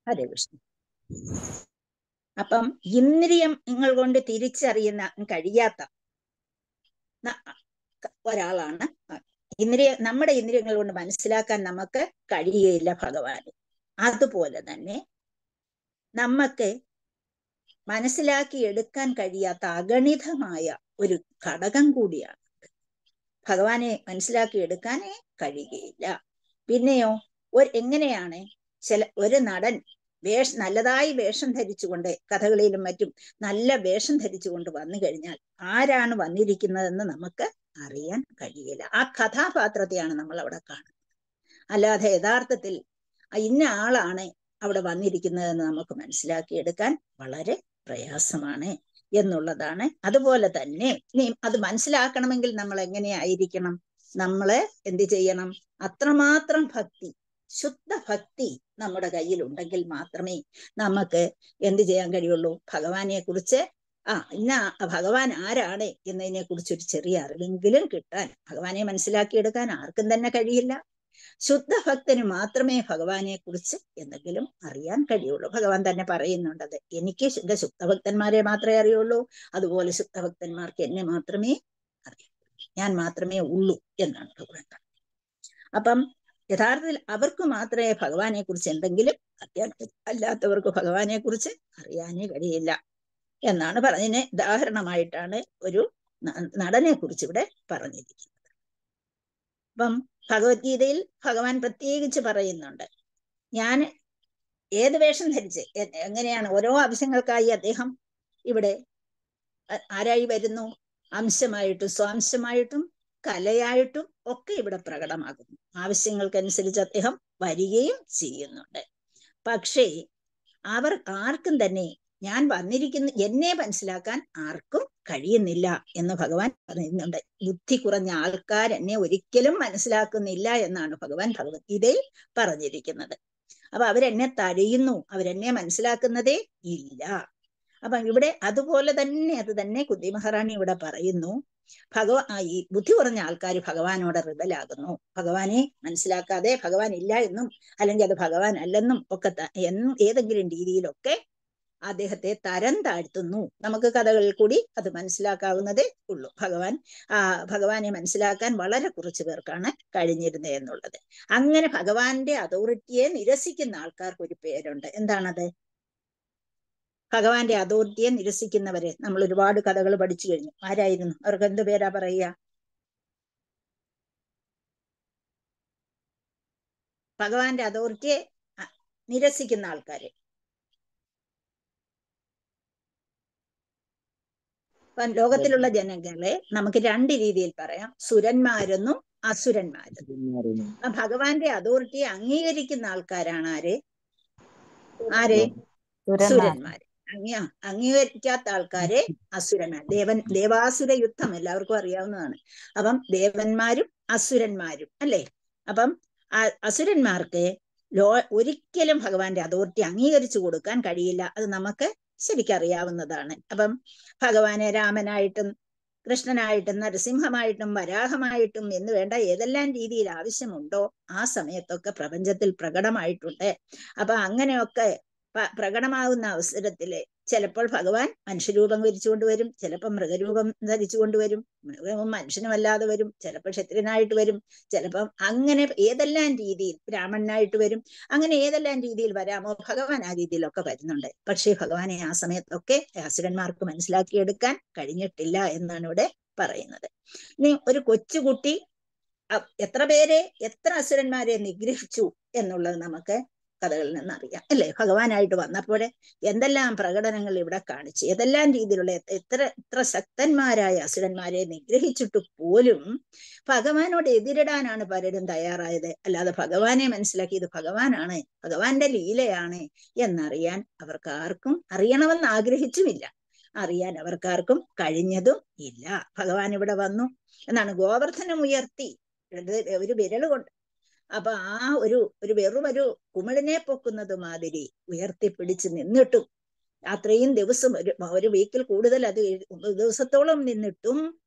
ഹരേ കൃഷ്ണ അപ്പം ഇന്ദ്രിയങ്ങൾ കൊണ്ട് തിരിച്ചറിയുന്ന കഴിയാത്ത ന- ഒരാളാണ് ഇന്ദ്രിയ നമ്മുടെ ഇന്ദ്രിയങ്ങൾ കൊണ്ട് മനസ്സിലാക്കാൻ നമുക്ക് കഴിയുകയില്ല ഭഗവാൻ അതുപോലെ തന്നെ നമുക്ക് മനസ്സിലാക്കി എടുക്കാൻ കഴിയാത്ത അഗണിതമായ ഒരു ഘടകം കൂടിയാണ് ഭഗവാനെ മനസ്സിലാക്കി എടുക്കാനേ കഴിയുകയില്ല പിന്നെയോ ഒരു എങ്ങനെയാണ് ചില ഒരു നടൻ വേഷ നല്ലതായി വേഷം ധരിച്ചുകൊണ്ട് കഥകളിയിലും മറ്റും നല്ല വേഷം ധരിച്ചുകൊണ്ട് വന്നു കഴിഞ്ഞാൽ ആരാണ് വന്നിരിക്കുന്നതെന്ന് നമുക്ക് അറിയാൻ കഴിയില്ല ആ കഥാപാത്രത്തെയാണ് നമ്മൾ അവിടെ കാണുന്നത് അല്ലാതെ യഥാർത്ഥത്തിൽ ആ ഇന്ന ആളാണ് അവിടെ വന്നിരിക്കുന്നതെന്ന് നമുക്ക് മനസ്സിലാക്കിയെടുക്കാൻ വളരെ പ്രയാസമാണ് എന്നുള്ളതാണ് അതുപോലെ തന്നെ ഇനി അത് മനസ്സിലാക്കണമെങ്കിൽ നമ്മൾ എങ്ങനെയായിരിക്കണം നമ്മള് എന്ത് ചെയ്യണം അത്രമാത്രം ഭക്തി ശുദ്ധ ഭക്തി നമ്മുടെ കയ്യിൽ ഉണ്ടെങ്കിൽ മാത്രമേ നമുക്ക് എന്ത് ചെയ്യാൻ കഴിയുള്ളൂ ഭഗവാനെ കുറിച്ച് ആ ഇന്ന ഭഗവാൻ ആരാണ് എന്നതിനെ കുറിച്ച് ഒരു ചെറിയ അറിവെങ്കിലും കിട്ടാൻ ഭഗവാനെ മനസ്സിലാക്കിയെടുക്കാൻ ആർക്കും തന്നെ കഴിയില്ല ശുദ്ധ ഭക്തന് മാത്രമേ ഭഗവാനെ കുറിച്ച് എന്തെങ്കിലും അറിയാൻ കഴിയുള്ളൂ ഭഗവാൻ തന്നെ പറയുന്നുണ്ടത് എനിക്ക് ശുദ്ധ ശുദ്ധഭക്തന്മാരെ മാത്രമേ അറിയുള്ളൂ അതുപോലെ ശുദ്ധഭക്തന്മാർക്ക് എന്നെ മാത്രമേ അറിയൂ ഞാൻ മാത്രമേ ഉള്ളൂ എന്നാണ് ഭഗവാൻ പറഞ്ഞത് അപ്പം യഥാർത്ഥത്തിൽ അവർക്ക് മാത്രമേ ഭഗവാനെ കുറിച്ച് എന്തെങ്കിലും അറിയാൻ കഴിയൂ അല്ലാത്തവർക്ക് ഭഗവാനെ കുറിച്ച് അറിയാനേ കഴിയില്ല എന്നാണ് പറഞ്ഞതിന് ഉദാഹരണമായിട്ടാണ് ഒരു നടനെ കുറിച്ച് ഇവിടെ പറഞ്ഞിരിക്കുന്നത് അപ്പം ഭഗവത്ഗീതയിൽ ഭഗവാൻ പ്രത്യേകിച്ച് പറയുന്നുണ്ട് ഞാൻ ഏത് വേഷം ധരിച്ച് എങ്ങനെയാണ് ഓരോ ആവശ്യങ്ങൾക്കായി അദ്ദേഹം ഇവിടെ ആരായി വരുന്നു അംശമായിട്ടും സ്വാംശമായിട്ടും കലയായിട്ടും ഒക്കെ ഇവിടെ പ്രകടമാകുന്നു ആവശ്യങ്ങൾക്കനുസരിച്ച് അദ്ദേഹം വരികയും ചെയ്യുന്നുണ്ട് പക്ഷേ അവർ ആർക്കും തന്നെ ഞാൻ വന്നിരിക്കുന്ന എന്നെ മനസ്സിലാക്കാൻ ആർക്കും കഴിയുന്നില്ല എന്ന് ഭഗവാൻ പറയുന്നുണ്ട് ബുദ്ധി കുറഞ്ഞ ആൾക്കാർ എന്നെ ഒരിക്കലും മനസ്സിലാക്കുന്നില്ല എന്നാണ് ഭഗവാൻ ഭഗവത്ഗീതയിൽ പറഞ്ഞിരിക്കുന്നത് അപ്പൊ അവരെന്നെ തഴയുന്നു അവരെന്നെ മനസ്സിലാക്കുന്നതേ ഇല്ല അപ്പൊ ഇവിടെ അതുപോലെ തന്നെ അത് തന്നെ കുന്തി മഹാറാണി ഇവിടെ പറയുന്നു ഭഗവാ ഈ ബുദ്ധി കുറഞ്ഞ ആൾക്കാർ ഭഗവാനോട് റിബലാകുന്നു ഭഗവാനെ മനസ്സിലാക്കാതെ ഭഗവാൻ ഇല്ല എന്നും അല്ലെങ്കിൽ അത് ഭഗവാൻ അല്ലെന്നും ഒക്കെ എന്നും ഏതെങ്കിലും രീതിയിലൊക്കെ അദ്ദേഹത്തെ തരം താഴ്ത്തുന്നു നമുക്ക് കഥകളിൽ കൂടി അത് മനസ്സിലാക്കാവുന്നതേ ഉള്ളൂ ഭഗവാൻ ആ ഭഗവാനെ മനസ്സിലാക്കാൻ വളരെ കുറച്ചു പേർക്കാണ് കഴിഞ്ഞിരുന്നത് എന്നുള്ളത് അങ്ങനെ ഭഗവാന്റെ അതോറിറ്റിയെ നിരസിക്കുന്ന ആൾക്കാർക്ക് ഒരു പേരുണ്ട് എന്താണത് ഭഗവാന്റെ അതോറിറ്റിയെ നിരസിക്കുന്നവരെ നമ്മൾ ഒരുപാട് കഥകൾ പഠിച്ചു കഴിഞ്ഞു ആരായിരുന്നു അവർക്ക് എന്ത് പേരാ പറയുക ഭഗവാന്റെ അതോറിറ്റിയെ നിരസിക്കുന്ന ആൾക്കാര് ഇപ്പം ലോകത്തിലുള്ള ജനങ്ങളെ നമുക്ക് രണ്ട് രീതിയിൽ പറയാം സുരന്മാരെന്നും അസുരന്മാരെന്നും ഭഗവാന്റെ അതോറിറ്റിയെ അംഗീകരിക്കുന്ന ആൾക്കാരാണ് ആര് ആര് സുരന്മാര് അംഗീ അംഗീകരിക്കാത്ത ആൾക്കാരെ അസുരന്മാർ ദേവൻ ദേവാസുര യുദ്ധം എല്ലാവർക്കും അറിയാവുന്നതാണ് അപ്പം ദേവന്മാരും അസുരന്മാരും അല്ലേ അപ്പം അസുരന്മാർക്ക് ലോ ഒരിക്കലും ഭഗവാന്റെ അതോറിറ്റി അംഗീകരിച്ചു കൊടുക്കാൻ കഴിയില്ല അത് നമുക്ക് ശരിക്കറിയാവുന്നതാണ് അപ്പം ഭഗവാനെ രാമനായിട്ടും കൃഷ്ണനായിട്ടും നരസിംഹമായിട്ടും വരാഹമായിട്ടും എന്ന് വേണ്ട ഏതെല്ലാം രീതിയിൽ ആവശ്യമുണ്ടോ ആ സമയത്തൊക്കെ പ്രപഞ്ചത്തിൽ പ്രകടമായിട്ടുണ്ട് അപ്പൊ അങ്ങനെയൊക്കെ പ്രകടമാകുന്ന അവസരത്തില് ചിലപ്പോൾ ഭഗവാൻ മനുഷ്യരൂപം ധരിച്ചുകൊണ്ട് വരും ചിലപ്പോൾ മൃഗരൂപം ധരിച്ചുകൊണ്ട് വരും മൃഗവും മനുഷ്യനുമല്ലാതെ വരും ചിലപ്പോൾ ക്ഷത്രിയനായിട്ട് വരും ചിലപ്പം അങ്ങനെ ഏതെല്ലാം രീതിയിൽ ബ്രാഹ്മണനായിട്ട് വരും അങ്ങനെ ഏതെല്ലാം രീതിയിൽ വരാമോ ഭഗവാൻ ആ രീതിയിലൊക്കെ വരുന്നുണ്ട് പക്ഷേ ഭഗവാനെ ആ സമയത്തൊക്കെ അസുരന്മാർക്ക് മനസ്സിലാക്കിയെടുക്കാൻ കഴിഞ്ഞിട്ടില്ല എന്നാണ് ഇവിടെ പറയുന്നത് ഇനി ഒരു കൊച്ചുകുട്ടി എത്ര പേരെ എത്ര അസുരന്മാരെ നിഗ്രഹിച്ചു എന്നുള്ളത് നമുക്ക് കഥകളിൽ നിന്ന് അറിയാം അല്ലേ ഭഗവാനായിട്ട് വന്നപ്പോഴേ എന്തെല്ലാം പ്രകടനങ്ങൾ ഇവിടെ കാണിച്ചു ഏതെല്ലാം രീതിയിലുള്ള എത്ര എത്ര ശക്തന്മാരായ അസുരന്മാരെ നിഗ്രഹിച്ചിട്ട് പോലും ഭഗവാനോട് എതിരിടാനാണ് പലരും തയ്യാറായത് അല്ലാതെ ഭഗവാനെ മനസ്സിലാക്കി ഇത് ഭഗവാനാണ് ഭഗവാന്റെ ലീലയാണ് എന്നറിയാൻ അവർക്ക് ആർക്കും അറിയണമെന്ന് ആഗ്രഹിച്ചുമില്ല അറിയാൻ അവർക്കാർക്കും കഴിഞ്ഞതും ഇല്ല ഭഗവാൻ ഇവിടെ വന്നു എന്നാണ് ഗോവർദ്ധനം ഉയർത്തി ഒരു വിരല് കൊണ്ട് അപ്പൊ ആ ഒരു ഒരു വെറും ഒരു കുമിളിനെ പൊക്കുന്നത് മാതിരി ഉയർത്തിപ്പിടിച്ച് നിന്നിട്ടും അത്രയും ദിവസം ഒരു ഒരു വീക്കിൽ കൂടുതൽ അത് ദിവസത്തോളം നിന്നിട്ടും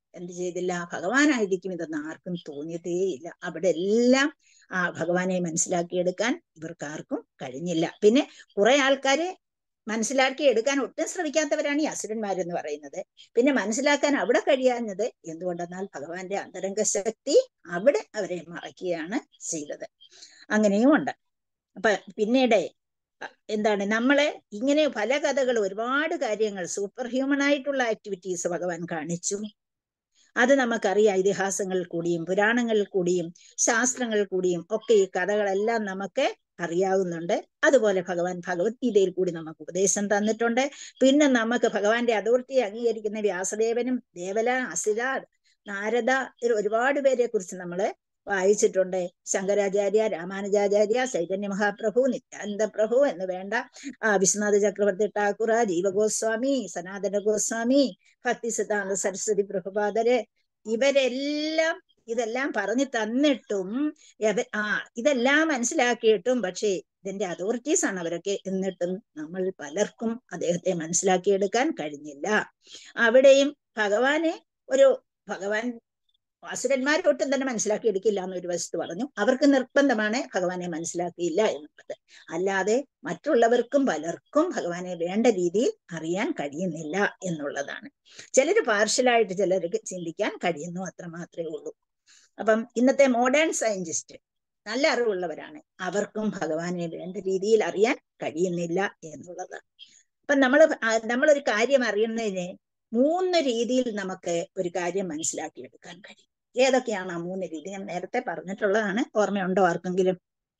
എന്ത് ചെയ്തില്ല ഭഗവാനായിരിക്കും ഇതെന്ന് ആർക്കും തോന്നിയതേയില്ല അവിടെ എല്ലാം ആ ഭഗവാനെ മനസ്സിലാക്കിയെടുക്കാൻ ഇവർക്ക് ആർക്കും കഴിഞ്ഞില്ല പിന്നെ കുറെ ആൾക്കാരെ മനസ്സിലാക്കി എടുക്കാൻ ഒട്ടും ശ്രമിക്കാത്തവരാണ് ഈ അസുരന്മാരെന്ന് പറയുന്നത് പിന്നെ മനസ്സിലാക്കാൻ അവിടെ കഴിയാഞ്ഞത് എന്തുകൊണ്ടെന്നാൽ ഭഗവാന്റെ അന്തരംഗ ശക്തി അവിടെ അവരെ മറയ്ക്കുകയാണ് ചെയ്തത് അങ്ങനെയും ഉണ്ട് അപ്പൊ പിന്നീട് എന്താണ് നമ്മളെ ഇങ്ങനെ പല കഥകൾ ഒരുപാട് കാര്യങ്ങൾ സൂപ്പർ ഹ്യൂമൻ ആയിട്ടുള്ള ആക്ടിവിറ്റീസ് ഭഗവാൻ കാണിച്ചു അത് നമുക്കറിയാം ഇതിഹാസങ്ങളിൽ കൂടിയും പുരാണങ്ങളിൽ കൂടിയും ശാസ്ത്രങ്ങളിൽ കൂടിയും ഒക്കെ ഈ കഥകളെല്ലാം നമുക്ക് അറിയാവുന്നുണ്ട് അതുപോലെ ഭഗവാൻ ഭഗവത്ഗീതയിൽ കൂടി നമുക്ക് ഉപദേശം തന്നിട്ടുണ്ട് പിന്നെ നമുക്ക് ഭഗവാന്റെ അതോറിറ്റി അംഗീകരിക്കുന്ന വ്യാസദേവനും ദേവല അസുര നാരദ ഒരുപാട് പേരെ കുറിച്ച് നമ്മൾ വായിച്ചിട്ടുണ്ട് ശങ്കരാചാര്യ രാമാനുജാചാര്യ ചൈതന്യ മഹാപ്രഭു നിത്യാനന്ദ പ്രഭു എന്ന് വേണ്ട വിശ്വനാഥ ചക്രവർത്തി ഠാക്കുറ ജീവഗോസ്വാമി സനാതന ഗോസ്വാമി ഭക്തി സിദ്ധാന്ത സരസ്വതി പ്രഭുപാദര് ഇവരെല്ലാം ഇതെല്ലാം പറഞ്ഞു തന്നിട്ടും ആ ഇതെല്ലാം മനസ്സിലാക്കിയിട്ടും പക്ഷേ ഇതിന്റെ അതോറിറ്റീസ് ആണ് അവരൊക്കെ എന്നിട്ടും നമ്മൾ പലർക്കും അദ്ദേഹത്തെ മനസ്സിലാക്കിയെടുക്കാൻ കഴിഞ്ഞില്ല അവിടെയും ഭഗവാനെ ഒരു ഭഗവാൻ അസുരന്മാരൊട്ടും തന്നെ മനസ്സിലാക്കി എടുക്കില്ല എന്നൊരു വശത്ത് പറഞ്ഞു അവർക്ക് നിർബന്ധമാണ് ഭഗവാനെ മനസ്സിലാക്കിയില്ല എന്നുള്ളത് അല്ലാതെ മറ്റുള്ളവർക്കും പലർക്കും ഭഗവാനെ വേണ്ട രീതിയിൽ അറിയാൻ കഴിയുന്നില്ല എന്നുള്ളതാണ് ചിലര് പാർഷ്യലായിട്ട് ചിലർക്ക് ചിന്തിക്കാൻ കഴിയുന്നു അത്ര മാത്രമേ ഉള്ളൂ അപ്പം ഇന്നത്തെ മോഡേൺ സയന്റിസ്റ്റ് നല്ല അറിവുള്ളവരാണ് അവർക്കും ഭഗവാനെ വേണ്ട രീതിയിൽ അറിയാൻ കഴിയുന്നില്ല എന്നുള്ളതാണ് അപ്പൊ നമ്മൾ നമ്മളൊരു കാര്യം അറിയുന്നതിന് മൂന്ന് രീതിയിൽ നമുക്ക് ഒരു കാര്യം മനസ്സിലാക്കിയെടുക്കാൻ കഴിയും ഏതൊക്കെയാണ് ആ മൂന്ന് രീതി ഞാൻ നേരത്തെ പറഞ്ഞിട്ടുള്ളതാണ് ഓർമ്മയുണ്ടോ ആർക്കെങ്കിലും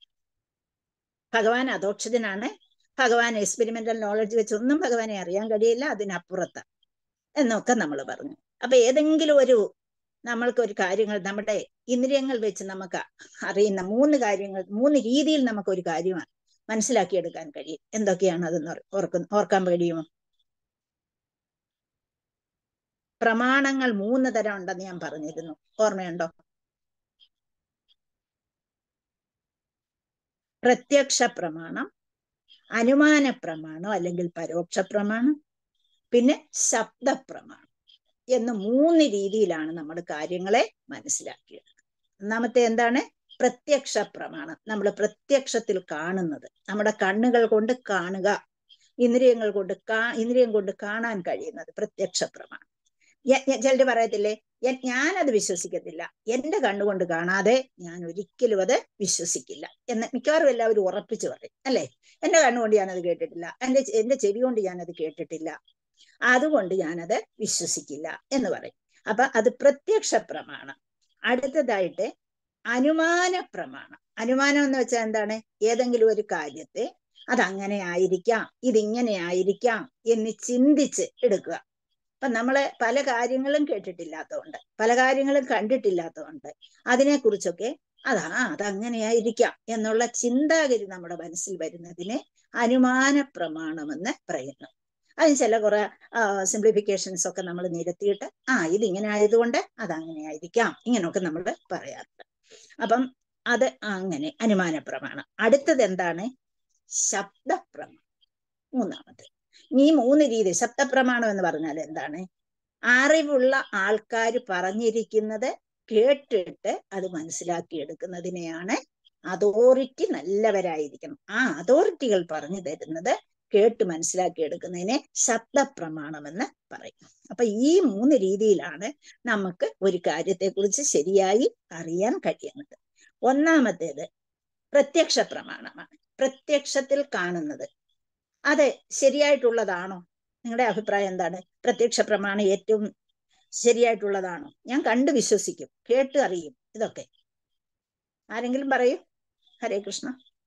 ഭഗവാൻ അധോക്ഷജനാണ് ഭഗവാൻ എക്സ്പെരിമെന്റൽ നോളജ് വെച്ചൊന്നും ഭഗവാനെ അറിയാൻ കഴിയില്ല അതിനപ്പുറത്ത് എന്നൊക്കെ നമ്മൾ പറഞ്ഞു അപ്പൊ ഏതെങ്കിലും ഒരു നമ്മൾക്ക് ഒരു കാര്യങ്ങൾ നമ്മുടെ ഇന്ദ്രിയങ്ങൾ വെച്ച് നമുക്ക് അറിയുന്ന മൂന്ന് കാര്യങ്ങൾ മൂന്ന് രീതിയിൽ നമുക്ക് ഒരു കാര്യം മനസ്സിലാക്കിയെടുക്കാൻ കഴിയും എന്തൊക്കെയാണ് അതെന്ന് ഓർക്ക ഓർക്കാൻ കഴിയുമോ പ്രമാണങ്ങൾ മൂന്ന് തരം ഉണ്ടെന്ന് ഞാൻ പറഞ്ഞിരുന്നു ഓർമ്മയുണ്ടോ പ്രത്യക്ഷ പ്രമാണം അനുമാന പ്രമാണം അല്ലെങ്കിൽ പരോക്ഷ പ്രമാണം പിന്നെ ശബ്ദ പ്രമാണം എന്ന് മൂന്ന് രീതിയിലാണ് നമ്മൾ കാര്യങ്ങളെ മനസ്സിലാക്കിയത് ഒന്നാമത്തെ എന്താണ് പ്രത്യക്ഷ പ്രമാണം നമ്മൾ പ്രത്യക്ഷത്തിൽ കാണുന്നത് നമ്മുടെ കണ്ണുകൾ കൊണ്ട് കാണുക ഇന്ദ്രിയങ്ങൾ കൊണ്ട് കാ ഇന്ദ്രിയം കൊണ്ട് കാണാൻ കഴിയുന്നത് പ്രത്യക്ഷ പ്രമാണം ചിലര് പറയത്തില്ലേ ഞാനത് വിശ്വസിക്കത്തില്ല എന്റെ കണ്ണുകൊണ്ട് കാണാതെ ഞാൻ ഒരിക്കലും അത് വിശ്വസിക്കില്ല എന്ന് മിക്കവാറും എല്ലാവരും ഉറപ്പിച്ചു പറയും അല്ലെ എന്റെ കണ്ണുകൊണ്ട് ഞാനത് കേട്ടിട്ടില്ല എന്റെ എന്റെ ചെവി കൊണ്ട് ഞാനത് കേട്ടിട്ടില്ല അതുകൊണ്ട് ഞാനത് വിശ്വസിക്കില്ല എന്ന് പറയും അപ്പൊ അത് പ്രത്യക്ഷ പ്രമാണം അടുത്തതായിട്ട് അനുമാന പ്രമാണം അനുമാനം എന്ന് വെച്ചാൽ എന്താണ് ഏതെങ്കിലും ഒരു കാര്യത്തെ അതങ്ങനെ ആയിരിക്കാം ഇതിങ്ങനെ ആയിരിക്കാം എന്ന് ചിന്തിച്ച് എടുക്കുക അപ്പൊ നമ്മള് പല കാര്യങ്ങളും കേട്ടിട്ടില്ലാത്തതുകൊണ്ട് പല കാര്യങ്ങളും കണ്ടിട്ടില്ലാത്തതുകൊണ്ട് അതിനെക്കുറിച്ചൊക്കെ അതാ അതങ്ങനെയായിരിക്കാം എന്നുള്ള ചിന്താഗതി നമ്മുടെ മനസ്സിൽ വരുന്നതിനെ അനുമാന പ്രമാണമെന്ന് പറയുന്നു അതിന് ചില കുറെ സിംപ്ലിഫിക്കേഷൻസ് ഒക്കെ നമ്മൾ നിരത്തിയിട്ട് ആ ഇതിങ്ങനെ ആയതുകൊണ്ട് അതങ്ങനെ ആയിരിക്കാം ഇങ്ങനെയൊക്കെ നമ്മൾ പറയാറുണ്ട് അപ്പം അത് അങ്ങനെ അനുമാന പ്രമാണം അടുത്തത് എന്താണ് ശബ്ദപ്രമാണം മൂന്നാമത് ഈ മൂന്ന് രീതി ശബ്ദപ്രമാണം എന്ന് പറഞ്ഞാൽ എന്താണ് അറിവുള്ള ആൾക്കാർ പറഞ്ഞിരിക്കുന്നത് കേട്ടിട്ട് അത് മനസ്സിലാക്കിയെടുക്കുന്നതിനെയാണ് അതോറിറ്റി നല്ലവരായിരിക്കണം ആ അതോറിറ്റികൾ പറഞ്ഞു തരുന്നത് കേട്ട് മനസ്സിലാക്കിയെടുക്കുന്നതിനെ ശബ്ദപ്രമാണമെന്ന് പറയും അപ്പൊ ഈ മൂന്ന് രീതിയിലാണ് നമുക്ക് ഒരു കാര്യത്തെക്കുറിച്ച് ശരിയായി അറിയാൻ കഴിയുന്നത് ഒന്നാമത്തേത് പ്രത്യക്ഷ പ്രമാണമാണ് പ്രത്യക്ഷത്തിൽ കാണുന്നത് അത് ശരിയായിട്ടുള്ളതാണോ നിങ്ങളുടെ അഭിപ്രായം എന്താണ് പ്രത്യക്ഷ പ്രമാണം ഏറ്റവും ശരിയായിട്ടുള്ളതാണോ ഞാൻ കണ്ടു വിശ്വസിക്കും കേട്ട് അറിയും ഇതൊക്കെ ആരെങ്കിലും പറയൂ ഹരേ കൃഷ്ണ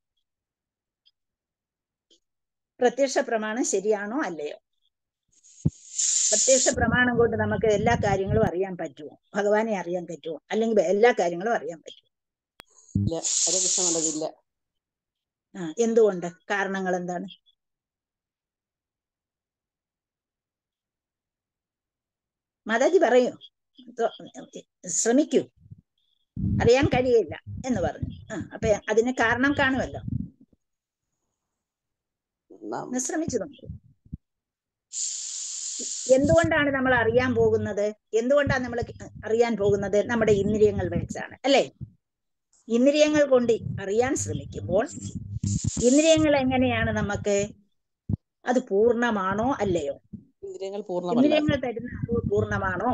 പ്രത്യക്ഷ പ്രമാണം ശരിയാണോ അല്ലയോ പ്രത്യക്ഷ പ്രമാണം കൊണ്ട് നമുക്ക് എല്ലാ കാര്യങ്ങളും അറിയാൻ പറ്റുമോ ഭഗവാനെ അറിയാൻ പറ്റുമോ അല്ലെങ്കിൽ എല്ലാ കാര്യങ്ങളും അറിയാൻ പറ്റുമോ ഇല്ല ഹരേ കൃഷ്ണ മതമില്ല ആ എന്തുകൊണ്ട് കാരണങ്ങൾ എന്താണ് മാതാജി പറയൂ ശ്രമിക്കൂ അറിയാൻ കഴിയില്ല എന്ന് പറഞ്ഞു ആ അപ്പൊ അതിന് കാരണം കാണുമല്ലോ നാം ഒന്ന് ശ്രമിച്ചു നോക്കൂ എന്തുകൊണ്ടാണ് നമ്മൾ അറിയാൻ പോകുന്നത് എന്തുകൊണ്ടാണ് നമ്മൾ അറിയാൻ പോകുന്നത് നമ്മുടെ ഇന്ദ്രിയങ്ങൾ വെച്ചാണ് അല്ലെ ഇന്ദ്രിയങ്ങൾ കൊണ്ട് അറിയാൻ ശ്രമിക്കുമ്പോൾ ഇന്ദ്രിയങ്ങൾ എങ്ങനെയാണ് നമുക്ക് അത് പൂർണ്ണമാണോ അല്ലയോ ഇന്ദ്രിയങ്ങൾ പൂർണ്ണമല്ല ഇന്ദ്രിയങ്ങൾ തരുന്ന അറിവ് പൂർണ്ണമാണോ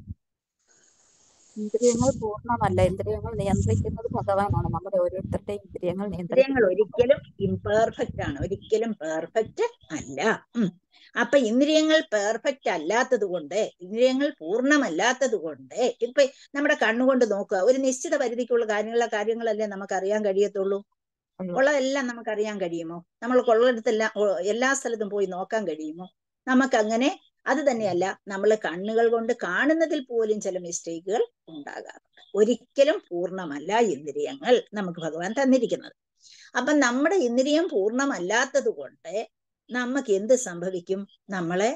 ഇന്ദ്രിയങ്ങൾ പൂർണ്ണമല്ല ഇന്ദ്രിയങ്ങൾ നിയന്ത്രിക്കുന്നത് ഭഗവാനാണ് നമ്മുടെ ഓരോരുത്തരുടെയും ഇന്ദ്രിയങ്ങൾ ഇന്ദ്രിയങ്ങൾ നിയന്ത്രിക്കുന്നത് ഒരിക്കലും ഇംപെർഫെക്റ്റ് ആണ് ഒരിക്കലും പെർഫെക്റ്റ് അല്ല ഉം. അപ്പൊ ഇന്ദ്രിയങ്ങൾ പെർഫെക്റ്റ് അല്ലാത്തത് കൊണ്ട് ഇന്ദ്രിയങ്ങൾ പൂർണ്ണമല്ലാത്തത് കൊണ്ട് ഇപ്പൊ നമ്മുടെ കണ്ണുകൊണ്ട് നോക്കുക ഒരു നിശ്ചിത പരിധിക്കുള്ള കാര്യങ്ങളെ കാര്യങ്ങളല്ലേ നമുക്ക് അറിയാൻ കഴിയത്തുള്ളൂ ഉള്ളൂ. ഉള്ളതെല്ലാം നമുക്ക് അറിയാൻ കഴിയുമോ നമ്മൾ കൊള്ളിടത്തെല്ലാം ഓ- എല്ലാ സ്ഥലത്തും പോയി നോക്കാൻ കഴിയുമോ നമുക്കങ്ങനെ അത് തന്നെയല്ല നമ്മൾ കണ്ണുകൾ കൊണ്ട് കാണുന്നതിൽ പോലും ചില മിസ്റ്റേക്കുകൾ ഉണ്ടാകാറുണ്ട് ഒരിക്കലും പൂർണ്ണമല്ല ഇന്ദ്രിയങ്ങൾ നമുക്ക് ഭഗവാൻ തന്നിരിക്കുന്നത് അപ്പൊ നമ്മുടെ ഇന്ദ്രിയം പൂർണ്ണമല്ലാത്തത് കൊണ്ട് നമുക്ക് എന്ത് സംഭവിക്കും നമ്മളെ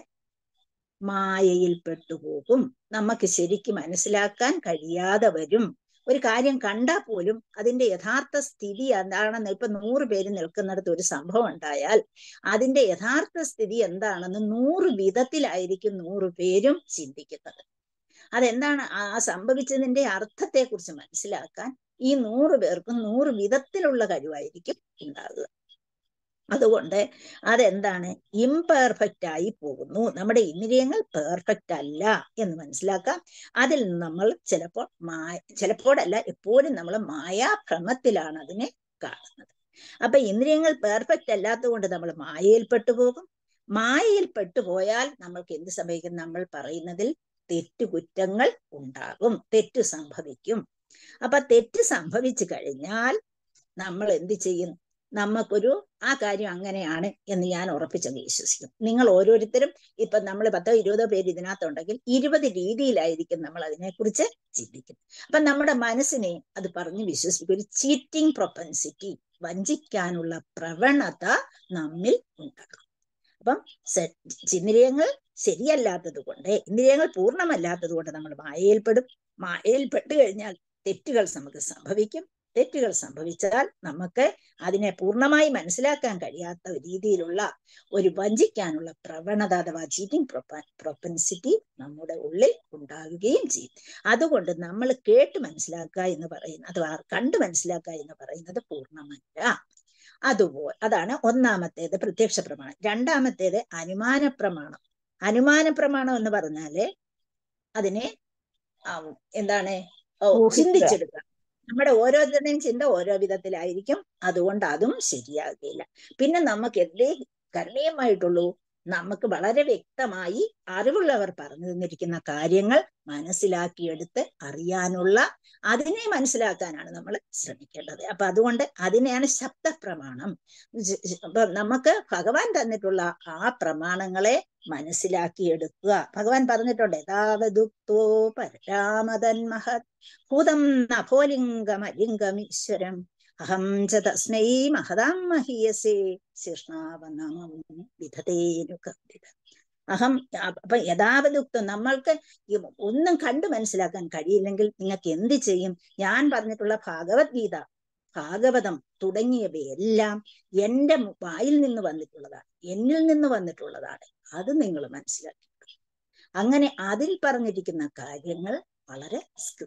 മായയിൽ പെട്ടുപോകും നമുക്ക് ശരിക്കും മനസ്സിലാക്കാൻ കഴിയാതെ വരും ഒരു കാര്യം കണ്ടാൽ പോലും അതിന്റെ യഥാർത്ഥ സ്ഥിതി എന്താണെന്ന് ഇപ്പൊ നൂറ് പേര് നിൽക്കുന്നിടത്ത് ഒരു സംഭവം ഉണ്ടായാൽ അതിന്റെ യഥാർത്ഥ സ്ഥിതി എന്താണെന്ന് നൂറ് വിധത്തിലായിരിക്കും നൂറ് പേരും ചിന്തിക്കുന്നത് അതെന്താണ് ആ സംഭവിച്ചതിന്റെ അർത്ഥത്തെക്കുറിച്ച് മനസ്സിലാക്കാൻ ഈ നൂറ് പേർക്കും നൂറ് വിധത്തിലുള്ള കഴിവായിരിക്കും ഉണ്ടാകുക അതുകൊണ്ട് അതെന്താണ് ഇംപെർഫെക്റ്റ് ആയി പോകുന്നു നമ്മുടെ ഇന്ദ്രിയങ്ങൾ പെർഫെക്റ്റ് അല്ല എന്ന് മനസ്സിലാക്കാം അതിൽ നിന്ന് നമ്മൾ ചിലപ്പോൾ മായ ചിലപ്പോഴല്ല എപ്പോഴും നമ്മൾ മായാഭ്രമത്തിലാണ് അതിനെ കാണുന്നത് അപ്പൊ ഇന്ദ്രിയങ്ങൾ പെർഫെക്റ്റ് അല്ലാത്തതുകൊണ്ട് നമ്മൾ മായയിൽപ്പെട്ടു പോകും മായയിൽപ്പെട്ടു പോയാൽ നമ്മൾക്ക് എന്ത് സംഭവിക്കും നമ്മൾ പറയുന്നതിൽ തെറ്റുകുറ്റങ്ങൾ ഉണ്ടാകും തെറ്റ് സംഭവിക്കും അപ്പൊ തെറ്റ് സംഭവിച്ചു കഴിഞ്ഞാൽ നമ്മൾ എന്ത് ചെയ്യും നമുക്കൊരു ആ കാര്യം അങ്ങനെയാണ് എന്ന് ഞാൻ ഉറപ്പിച്ചങ്ങ് വിശ്വസിക്കും നിങ്ങൾ ഓരോരുത്തരും ഇപ്പൊ നമ്മൾ പത്തോ ഇരുപതോ പേര് ഇതിനകത്തുണ്ടെങ്കിൽ ഇരുപത് രീതിയിലായിരിക്കും നമ്മൾ അതിനെക്കുറിച്ച് ചിന്തിക്കും അപ്പൊ നമ്മുടെ മനസ്സിനെ അത് പറഞ്ഞ് വിശ്വസിക്കും ഒരു ചീറ്റിംഗ് പ്രൊപ്പൻസിറ്റി വഞ്ചിക്കാനുള്ള പ്രവണത നമ്മിൽ ഉണ്ടാകും അപ്പം സെ- ഇന്ദ്രിയങ്ങൾ ശരിയല്ലാത്തത് കൊണ്ട് ഇന്ദ്രിയങ്ങൾ പൂർണ്ണമല്ലാത്തത് കൊണ്ട് നമ്മൾ മായയിൽപ്പെടും മായയിൽപ്പെട്ട് കഴിഞ്ഞാൽ തെറ്റുകൾ നമുക്ക് സംഭവിക്കും തെറ്റുകൾ സംഭവിച്ചാൽ നമുക്ക് അതിനെ പൂർണ്ണമായി മനസ്സിലാക്കാൻ കഴിയാത്ത രീതിയിലുള്ള ഒരു വഞ്ചിക്കാനുള്ള പ്രവണത അഥവാ ചീറ്റിംഗ് പ്രൊപ്പൻസിറ്റി നമ്മുടെ ഉള്ളിൽ ഉണ്ടാകുകയും ചെയ്യും അതുകൊണ്ട് നമ്മൾ കേട്ട് മനസ്സിലാക്കുക എന്ന് പറയുന്നത് അഥവാ കണ്ട് മനസ്സിലാക്കുക എന്ന് പറയുന്നത് പൂർണ്ണമല്ല അതുപോലെ അതാണ് ഒന്നാമത്തേത് പ്രത്യക്ഷ പ്രമാണം രണ്ടാമത്തേത് അനുമാന പ്രമാണം അനുമാന പ്രമാണം എന്ന് പറഞ്ഞാല് അതിനെ ആ, എന്താണ് ഓ, ഊഹിക്കുക. ചിന്തിച്ചെടുക്കുക നമ്മുടെ ഓരോരുത്തരുടെയും ചിന്ത ഓരോ വിധത്തിലായിരിക്കും അതുകൊണ്ട് അതും ശരിയാകില്ല പിന്നെ നമുക്ക് എന്തേ കരണീയമായിട്ടുള്ളൂ നമുക്ക് വളരെ വ്യക്തമായി അറിവുള്ളവർ പറഞ്ഞു തന്നിരിക്കുന്ന കാര്യങ്ങൾ മനസ്സിലാക്കിയെടുത്ത് അറിയാനുള്ള അതിനെ മനസ്സിലാക്കാനാണ് നമ്മൾ ശ്രമിക്കേണ്ടത് അപ്പൊ അതുകൊണ്ട് അതിനെയാണ് ശബ്ദപ്രമാണം ജ- ജ- അപ്പൊ നമുക്ക് ഭഗവാൻ തന്നിട്ടുള്ള ആ പ്രമാണങ്ങളെ മനസ്സിലാക്കിയെടുക്കുക ഭഗവാൻ പറഞ്ഞിട്ടുണ്ട് യഥാവതുക്തോ പരരാമതൻ മഹത് ഭൂതം നഭോലിംഗമലിംഗമീശ്വരം അഹം ച തസ്മൈ മഹതാം മഹീയസേ ശീർഷ്ണാവനാമം വിധതേനുകമ്പിത അഹം അപ്പൊ യഥാവതുക്തം നമ്മൾക്ക് ഈ ഒന്നും കണ്ടു മനസ്സിലാക്കാൻ കഴിയില്ലെങ്കിൽ നിങ്ങൾക്ക് എന്ത് ചെയ്യും ഞാൻ പറഞ്ഞിട്ടുള്ള ഭാഗവത്ഗീത ഭാഗവതം തുടങ്ങിയവയെല്ലാം എന്റെ മു- വായിൽ നിന്ന് വന്നിട്ടുള്ളതാണ് എന്നിൽ നിന്ന് വന്നിട്ടുള്ളതാണ് അത് നിങ്ങൾ മനസ്സിലാക്കി അങ്ങനെ അതിൽ പറഞ്ഞിരിക്കുന്ന കാര്യങ്ങൾ വളരെ സ്ക-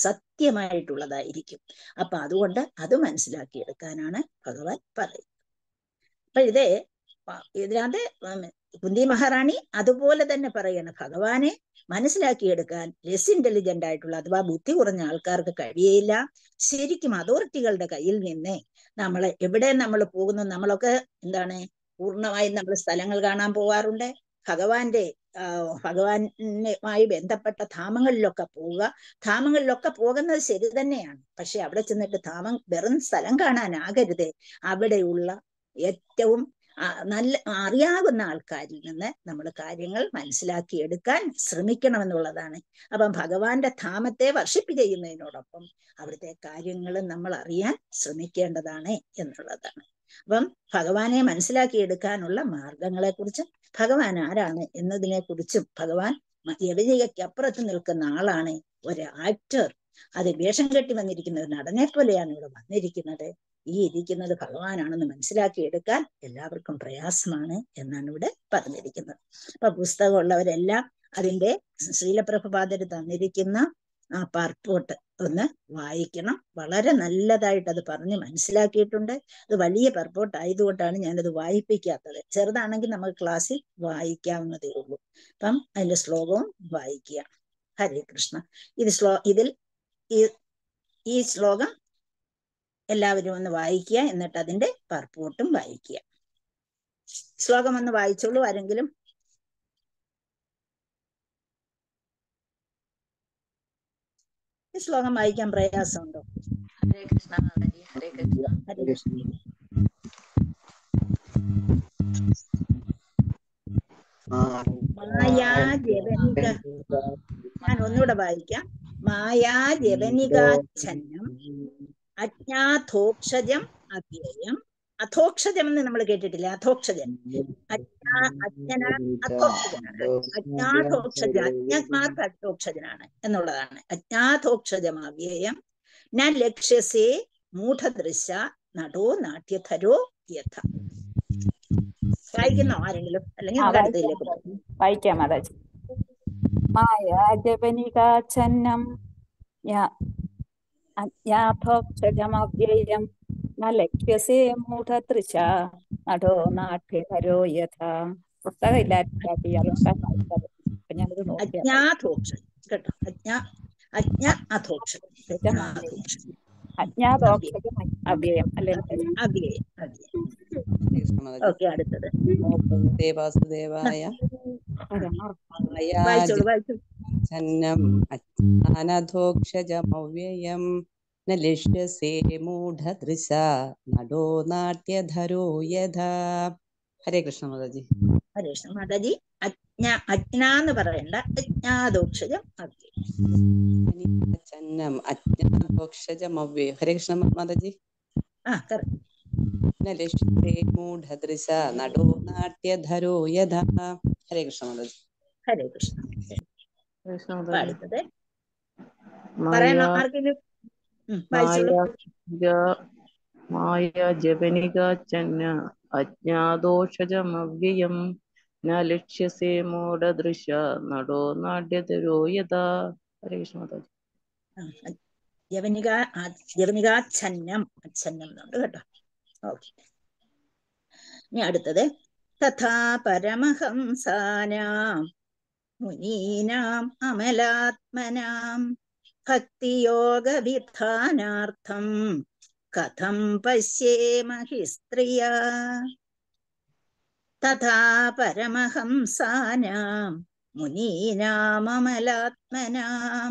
സത്യമായിട്ടുള്ളതായിരിക്കും അപ്പൊ അതുകൊണ്ട് അത് മനസ്സിലാക്കിയെടുക്കാനാണ് ഭഗവാൻ പറയുന്നത് അപ്പൊ ഇത് പ- ഇതിനകത്ത് ഉം കുന്തി മഹാറാണി അതുപോലെ തന്നെ പറയണം ഭഗവാനെ മനസ്സിലാക്കിയെടുക്കാൻ ലെസ് ഇന്റലിജന്റ് ആയിട്ടുള്ള അഥവാ ബുദ്ധി കുറഞ്ഞ ആൾക്കാർക്ക് കഴിയയില്ല ശരിക്കും അതോറിറ്റികളുടെ കയ്യിൽ നിന്ന് നമ്മൾ എവിടെ നമ്മൾ പോകുന്നു നമ്മളൊക്കെ എന്താണ് പൂർണ്ണമായും നമ്മൾ സ്ഥലങ്ങൾ കാണാൻ പോകാറുണ്ട് ഭഗവാന്റെ ആ, ഭഗവാനുമായി ബന്ധപ്പെട്ട ധാമങ്ങളിലൊക്കെ പോവുക ധാമങ്ങളിലൊക്കെ പോകുന്നത് ശരി തന്നെയാണ് പക്ഷെ അവിടെ ചെന്നിട്ട് ധാമം വെറും സ്ഥലം കാണാനാകരുത് അവിടെയുള്ള ഏറ്റവും ആ, നല്ല അറിയാവുന്ന ആൾക്കാരിൽ നിന്ന് നമ്മൾ കാര്യങ്ങൾ മനസ്സിലാക്കി എടുക്കാൻ ശ്രമിക്കണമെന്നുള്ളതാണ് അപ്പം ഭഗവാന്റെ ധാമത്തെ വർഷിപ്പ് ചെയ്യുന്നതിനോടൊപ്പം അവിടുത്തെ കാര്യങ്ങൾ നമ്മൾ അറിയാൻ ശ്രമിക്കേണ്ടതാണ് എന്നുള്ളതാണ് അപ്പം ഭഗവാനെ മനസ്സിലാക്കിയെടുക്കാനുള്ള മാർഗങ്ങളെ കുറിച്ചും ഭഗവാൻ ആരാണ് എന്നതിനെ കുറിച്ചും ഭഗവാൻ യവനികയ്ക്ക് അപ്പുറത്ത് നിൽക്കുന്ന ആളാണ് ഒരു ആക്ടർ അത് വേഷം കെട്ടി വന്നിരിക്കുന്ന ഒരു നടനെ പോലെയാണ് ഇവിടെ വന്നിരിക്കുന്നത് ഈ ഇരിക്കുന്നത് ഭഗവാനാണെന്ന് മനസ്സിലാക്കിയെടുക്കാൻ എല്ലാവർക്കും പ്രയാസമാണ് എന്നാണ് ഇവിടെ പറഞ്ഞിരിക്കുന്നത് അപ്പൊ പുസ്തകമുള്ളവരെല്ലാം അതിന്റെ ശീലപ്രഭുപാദര് തന്നിരിക്കുന്ന ആ പാർപ്പോട്ട് ഒന്ന് വായിക്കണം വളരെ നല്ലതായിട്ട് അത് പറഞ്ഞ് മനസ്സിലാക്കിയിട്ടുണ്ട് അത് വലിയ പർപ്പോട്ട് ആയതുകൊണ്ടാണ് ഞാനത് വായിപ്പിക്കാത്തത് ചെറുതാണെങ്കിൽ നമുക്ക് ക്ലാസ്സിൽ വായിക്കാവുന്നതേ ഉള്ളൂ അപ്പം അതിന്റെ ശ്ലോകവും വായിക്കുക ഹരേ കൃഷ്ണ ഇത് ശ്ലോ ഇതിൽ ഈ ഈ ശ്ലോകം എല്ലാവരും ഒന്ന് വായിക്കുക എന്നിട്ട് അതിന്റെ പർപ്പോട്ടും വായിക്കുക ശ്ലോകം ഒന്ന് വായിച്ചോളൂ ആരെങ്കിലും ഈ ശ്ലോകം വായിക്കാൻ പ്രയാസമുണ്ടോ ഹരേ കൃഷ്ണ മാതാജി ഹരേ കൃഷ്ണ ഹരേ കൃഷ്ണ മായാ ജവനിക ഞാൻ ഒന്നുകൂടെ വായിക്കാം മായാ ജവനികാച്ഛന്നം അജ്ഞാഥോക്ഷജം അവ്യയം അഥോക്ഷജം എന്ന് നമ്മൾ കേട്ടിട്ടില്ല അഥോക്ഷജൻ അജ്ഞാ അജ്ഞന അഥോക്ഷജനാണ് അജ്ഞാഥോക്ഷജ അജ്ഞന്മാർക്ക് അഥോക്ഷജനാണ് എന്നുള്ളതാണ് അജ്ഞാഥോക്ഷജം അവ്യയം ഞാൻ ലക്ഷ്യസേ മൂഢദൃശ നടോ നാട്യധരോ യഥ വായിക്കുന്നോ ആരെങ്കിലും അല്ലെങ്കിൽ ആ, നമുക്ക് അടുത്തതിലേക്ക് പോകും വായിക്കാം മാതാജി മായാജപനികാച്ഛന്നം അജ്ഞാഭോക്ഷജമവ്യയം ന ലക്ഷ്യസേ മൂഢതൃശ നടോ നാട്യധരോ യഥ പുസ്തകം ഇല്ലാത്ത അതുകൊണ്ടാണ് വായിച്ചത് അപ്പൊ ഞാനത് നോക്കിയത് അജ്ഞാഥോക്ഷൻ കേട്ടോ അജ്ഞാ അജ്ഞ അധോക്ഷൻ അജ്ഞാധോക്ഷൻ അജ്ഞാതോക്ഷജം അവ്യയം അല്ലേ മാതാജി? അവ്യയം അവ്യയം ഓക്കെ അടുത്തത് ദേവാസുദേവായ വായിച്ചോളൂ വായിച്ചോളൂ ഛന്നം അജ്ഞാനധോക്ഷജമവ്യയം ന ലിഷ്യസേ മൂഢദൃശ നടോ നാട്യധരോ യഥാ ഹരേ കൃഷ്ണ മാതാജി ഹരേ കൃഷ്ണ മാതാജി അജ്ഞ അജ്ഞ എന്ന് പറയണ്ട അജ്ഞാദോക്ഷജം അവ്യയം ഛന്നം അജ്ഞാനധോക്ഷജമവ്യയം ഹരേ കൃഷ്ണ മാതാജി ആ കറക്റ്റ് ന ലിഷ്യസേ മൂഢദൃശ നടോ നാട്യധരോ യഥാ ഹരേ കൃഷ്ണ മാതാജി ഹരേ കൃഷ്ണ കൃഷ്ണ അപ്പൊ മാതാജി. അടുത്തത് പറയണോ മായ ആർക്കെങ്കിലും ഉം, വായിച്ചോളൂ മായ ജപനികാച്ചന്ന അജ്ഞാദോഷജമവ്യയം ന ലക്ഷ്യസേ മൂഢദൃശ നടോ നാട്യതരോ യഥാ ഹരേ കൃഷ്ണ മാതാജി ആ, അ- യവനിക ആ- യവനികാച്ഛന്നം അച്ഛന്നം എന്നുണ്ട് കേട്ടോ ഓക്കെ ഇനി അടുത്തത് തഥാ പരമഹംസാനാം മുനീനാം അമലാത്മനാം ഭക്തിയോഗവിധാനാർത്ഥം കഥം പശ്യേമഹി സ്ത്രിയ തഥാ പരമഹംസാനാം മുനീനാമമലാത്മനാം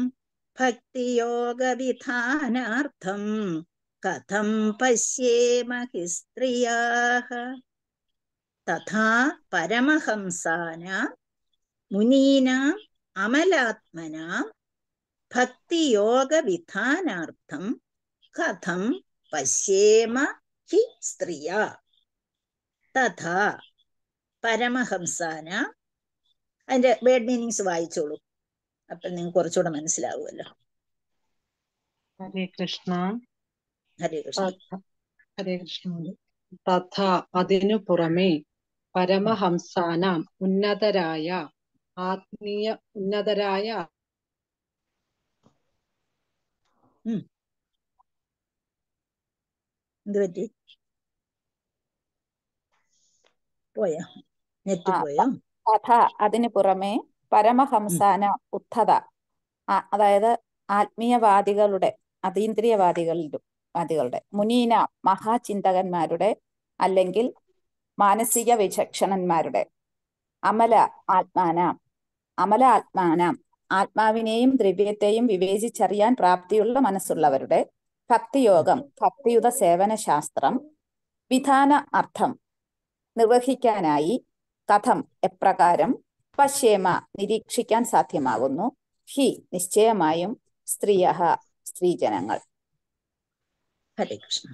ഭക്തിയോഗവിധാനാർത്ഥം കഥം പശ്യേമഹി സ്ത്രിയാः തഥാ പരമഹംസാനാം മുനീനാം അമലാത്മനാം ഭക്തിയോഗവിധാനാർത്ഥം കഥം പശ്യേമ ഹി സ്ത്രിയ തഥാ പരമഹംസാന അതിന്റെ വേർഡ് മീനിങ്സ് വായിച്ചോളൂ അപ്പൊ നിങ്ങൾക്ക് കുറച്ചുകൂടെ മനസ്സിലാവുമല്ലോ ഹരേ കൃഷ്ണ ഹരേ കൃഷ്ണ തഥ- ഹരേ കൃഷ്ണ തഥ അതിനു പുറമെ പരമഹംസാനാം ഉന്നതരായ ആത്മീയ ഉന്നതരായ എന്ത് പറ്റി പോയോ നെറ്റ് ആ, പോയോ കഥ അതിനു പുറമെ പരമഹംസാന ഉദ്ധത ആ, അതായത് ആത്മീയവാദികളുടെ അതീന്ദ്രിയവാദികളുടെ വാദികളുടെ മുനീന മഹാചിന്തകന്മാരുടെ അല്ലെങ്കിൽ മാനസിക വിചക്ഷണന്മാരുടെ അമല ആത്മാനാം അമല ആത്മാനാം ആത്മാവിനെയും ദ്രവ്യത്തെയും വിവേചിച്ചറിയാൻ പ്രാപ്തിയുള്ള മനസ്സുള്ളവരുടെ ഭക്തിയോഗം ഭക്തിയുത സേവന ശാസ്ത്രം വിധാന അർത്ഥം നിർവഹിക്കാനായി കഥം എപ്രകാരം പശ്യേമ നിരീക്ഷിക്കാൻ സാധ്യമാകുന്നു ഹി നിശ്ചയമായും സ്ത്രീയ സ്ത്രീജനങ്ങൾ ഹരേ കൃഷ്ണ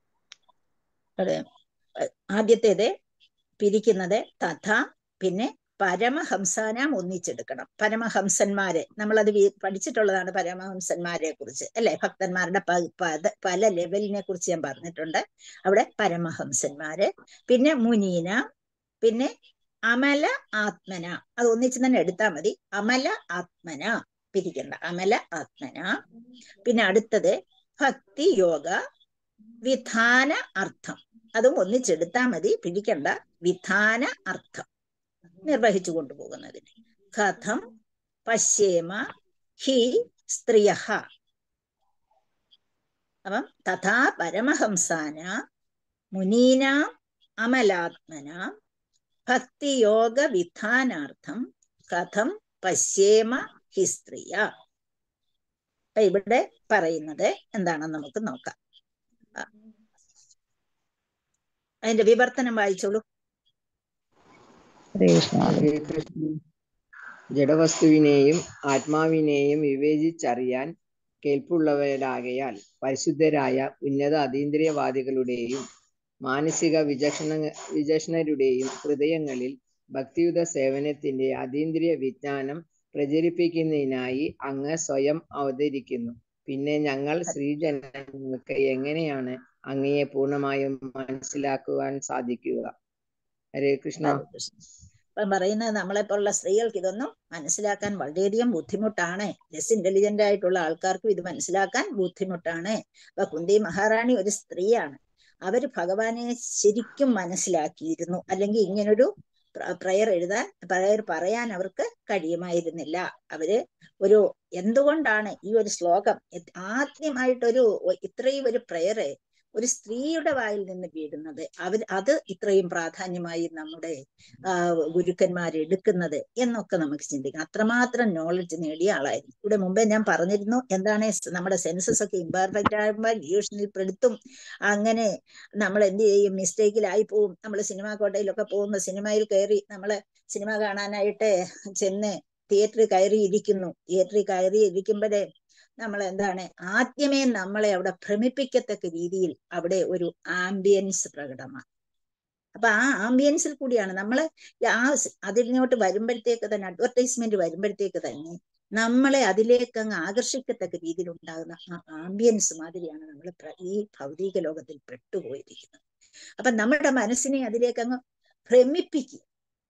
അതെ അഹ് ആദ്യത്തേത് പിരിക്കുന്നത് തഥ പിന്നെ പരമഹംസാനാം ഒന്നിച്ചെടുക്കണം പരമഹംസന്മാരെ നമ്മളത് വി- പഠിച്ചിട്ടുള്ളതാണ് പരമഹംസന്മാരെ കുറിച്ച് അല്ലെ ഭക്തന്മാരുടെ പ- പത- പല ലെവലിനെ കുറിച്ച് ഞാൻ പറഞ്ഞിട്ടുണ്ട് അവിടെ പരമഹംസന്മാര് പിന്നെ മുനീന പിന്നെ അമല ആത്മന അത് ഒന്നിച്ച് തന്നെ എടുത്താൽ മതി അമല ആത്മന പിരിക്കണ്ട അമല ആത്മന പിന്നെ അടുത്തത് ഭക്തി യോഗ വിധാന അർത്ഥം അതും ഒന്നിച്ചെടുത്താൽ മതി പിടിക്കണ്ട വിധാന അർത്ഥം നിർവഹിച്ചു കൊണ്ടുപോകുന്നതിന് കഥം പശ്യേമ ഹി സ്ത്രീയ അപ്പം തഥാ പരമഹംസാന മുനീന അമലാത്മന ഭക്തിയോഗ വിധാനാർത്ഥം കഥം പശ്യേമ ഹി സ്ത്രീയ അപ്പൊ ഇവിടെ പറയുന്നത് എന്താണെന്ന് നമുക്ക് നോക്കാം ആ. അതിന്റെ വിവർത്തനം വായിച്ചോളൂ ഹരേ കൃഷ്ണ ഹരേ കൃഷ്ണ ജഡവസ്തുവിനെയും ആത്മാവിനെയും വിവേചിച്ചറിയാൻ കേൾപ്പുള്ളവരാകയാൽ പരിശുദ്ധരായ ഉന്നത അതീന്ദ്രിയവാദികളുടെയും മാനസിക വിചക്ഷണ വിചക്ഷണരുടെയും ഹൃദയങ്ങളിൽ ഭക്തിയുത സേവനത്തിന്റെ അതീന്ദ്രിയ വിജ്ഞാനം പ്രചരിപ്പിക്കുന്നതിനായി അങ്ങ് സ്വയം അവതരിക്കുന്നു പിന്നെ ഞങ്ങൾ സ്ത്രീജനങ്ങൾക്ക് എങ്ങനെയാണ് അങ്ങയെ പൂർണ്ണമായും മനസ്സിലാക്കുവാൻ സാധിക്കുക ഹരേ കൃഷ്ണ ഹരേ കൃഷ്ണ ഇപ്പം പറയുന്നത് നമ്മളെ പോലുള്ള സ്ത്രീകൾക്ക് ഇതൊന്നും മനസ്സിലാക്കാൻ വളരെയധികം ബുദ്ധിമുട്ടാണ് ലെസ് ഇന്റലിജന്റ് ആയിട്ടുള്ള ആൾക്കാർക്കും ഇത് മനസ്സിലാക്കാൻ ബുദ്ധിമുട്ടാണ് അപ്പൊ കുന്തി മഹാറാണി ഒരു സ്ത്രീയാണ് അവര് ഭഗവാനെ ശരിക്കും മനസ്സിലാക്കിയിരുന്നു അല്ലെങ്കിൽ ഇങ്ങനൊരു പ്രയർ എഴുതാൻ പ്രയർ പറയാൻ അവർക്ക് കഴിയുമായിരുന്നില്ല അവര് ഒരു എന്തുകൊണ്ടാണ് ഈ ഒരു ശ്ലോകം എത്- ആദ്യമായിട്ടൊരു ഒ- ഇത്രയും ഒരു പ്രയറ് ഒരു സ്ത്രീയുടെ വായിൽ നിന്ന് വീഴുന്നത് അവർ അത് ഇത്രയും പ്രാധാന്യമായി നമ്മുടെ ആ, ഗുരുക്കന്മാർ എടുക്കുന്നത് എന്നൊക്കെ നമുക്ക് ചിന്തിക്കാം അത്രമാത്രം നോളജ് നേടിയ ആളായിരുന്നു ഇവിടെ മുമ്പേ ഞാൻ പറഞ്ഞിരുന്നു എന്താണ് സ് നമ്മുടെ സെൻസസ് ഒക്കെ ഇംപെർഫെക്റ്റ് ആകുമ്പോൾ ഡിവിഷനിൽ പെടുത്തും അങ്ങനെ നമ്മൾ എന്ത് ചെയ്യും മിസ്റ്റേക്കിലായി പോവും നമ്മൾ സിനിമാ കോട്ടയിലൊക്കെ പോകുന്ന സിനിമയിൽ കയറി നമ്മൾ സിനിമ കാണാനായിട്ട് ചെന്ന് തിയേറ്ററിൽ കയറി ഇരിക്കുന്നു തിയേറ്ററിൽ കയറി ഇരിക്കുമ്പോഴേ നമ്മൾ എന്താണ് ആദ്യമേ നമ്മളെ അവിടെ ഭ്രമിപ്പിക്കത്തക്ക രീതിയിൽ അവിടെ ഒരു ആംബിയൻസ് പ്രകടമാണ് അപ്പൊ ആ ആംബിയൻസിൽ കൂടിയാണ് നമ്മള് ആ സ് അതിനോട്ട് വരുമ്പോഴത്തേക്ക് തന്നെ അഡ്വർടൈസ്മെന്റ് വരുമ്പോഴത്തേക്ക് തന്നെ നമ്മളെ അതിലേക്ക് അങ്ങ് ആകർഷിക്കത്തക്ക രീതിയിൽ ഉണ്ടാകുന്ന ആ ആംബിയൻസ് മാതിരിയാണ് നമ്മൾ ഈ ഭൗതിക ലോകത്തിൽ പെട്ടുപോയിരിക്കുന്നത് അപ്പൊ നമ്മുടെ മനസ്സിനെ അതിലേക്ക് അങ്ങ് ഭ്രമിപ്പിക്കുക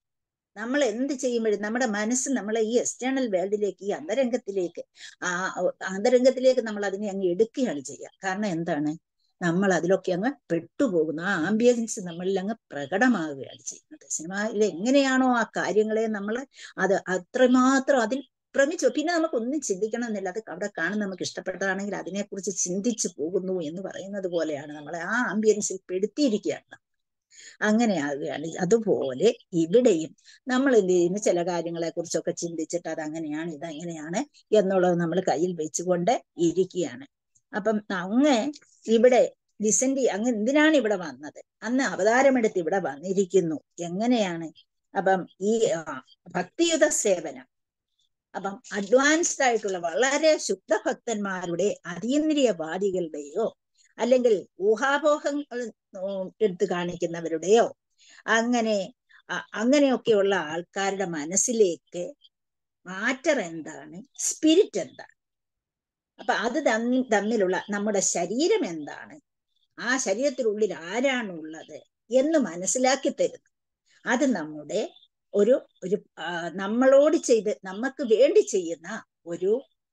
നമ്മൾ എന്ത് ചെയ്യുമ്പോഴും നമ്മുടെ മനസ്സ് നമ്മളെ ഈ എക്സ്റ്റേണൽ വേൾഡിലേക്ക് ഈ അന്തരംഗത്തിലേക്ക് ആ അന്തരംഗത്തിലേക്ക് നമ്മൾ അതിനെ അങ്ങ് എടുക്കുകയാണ് ചെയ്യുക കാരണം എന്താണ് നമ്മൾ അതിലൊക്കെ അങ്ങ് പെട്ടുപോകുന്നു ആ ആംബിയൻസ് നമ്മളിൽ അങ്ങ് പ്രകടമാവുകയാണ് ചെയ്യുന്നത് സിനിമയിൽ എങ്ങനെയാണോ ആ കാര്യങ്ങളെ നമ്മൾ അത് അത്രമാത്രം അതിൽ ഭ്രമിച്ചു പിന്നെ നമുക്ക് ഒന്നും ചിന്തിക്കണമെന്നില്ല അത് അവിടെ കാണുന്ന നമുക്ക് ഇഷ്ടപ്പെട്ടതാണെങ്കിൽ അതിനെക്കുറിച്ച് ചിന്തിച്ചു പോകുന്നു എന്ന് പറയുന്നത് പോലെയാണ് നമ്മളെ ആ ആംബിയൻസിൽ പെടുത്തിയിരിക്കുകയാണ് അങ്ങനെ ആകുകയാണ് അതുപോലെ ഇവിടെയും നമ്മൾ എന്ത് ചെയ്യുന്നു ചില കാര്യങ്ങളെ കുറിച്ചൊക്കെ ചിന്തിച്ചിട്ട് അത് അങ്ങനെയാണ് ഇത് അങ്ങനെയാണ് എന്നുള്ളത് നമ്മൾ കയ്യിൽ വെച്ചുകൊണ്ട് ഇരിക്കുകയാണ് അപ്പം അങ്ങ് ഇവിടെ ഡിസെൻഡ് അങ്ങ് എന്തിനാണ് ഇവിടെ വന്നത് അന്ന് അവതാരമെടുത്ത് ഇവിടെ വന്നിരിക്കുന്നു എങ്ങനെയാണ് അപ്പം ഈ ആ, ഭക്തിയുത സേവനം അപ്പം അഡ്വാൻസ്ഡ് ആയിട്ടുള്ള വളരെ ശുദ്ധഭക്തന്മാരുടെ അതീന്ദ്രിയവാദികളുടെയോ അല്ലെങ്കിൽ ഊഹാപോഹങ്ങൾ ഉം, എടുത്തു കാണിക്കുന്നവരുടെയോ അങ്ങനെ അ- അങ്ങനെയൊക്കെയുള്ള ആൾക്കാരുടെ മനസ്സിലേക്ക് മാറ്റർ എന്താണ് സ്പിരിറ്റ് എന്താണ് അപ്പൊ അത് തമ്മി- തമ്മിലുള്ള നമ്മുടെ ശരീരം എന്താണ് ആ ശരീരത്തിനുള്ളിൽ ആരാണ് ഉള്ളത് എന്ന് മനസ്സിലാക്കി തരുന്നു അത് നമ്മുടെ ഒരു ഒരു ആ, നമ്മളോട് ചെയ്ത് നമുക്ക് വേണ്ടി ചെയ്യുന്ന ഒരു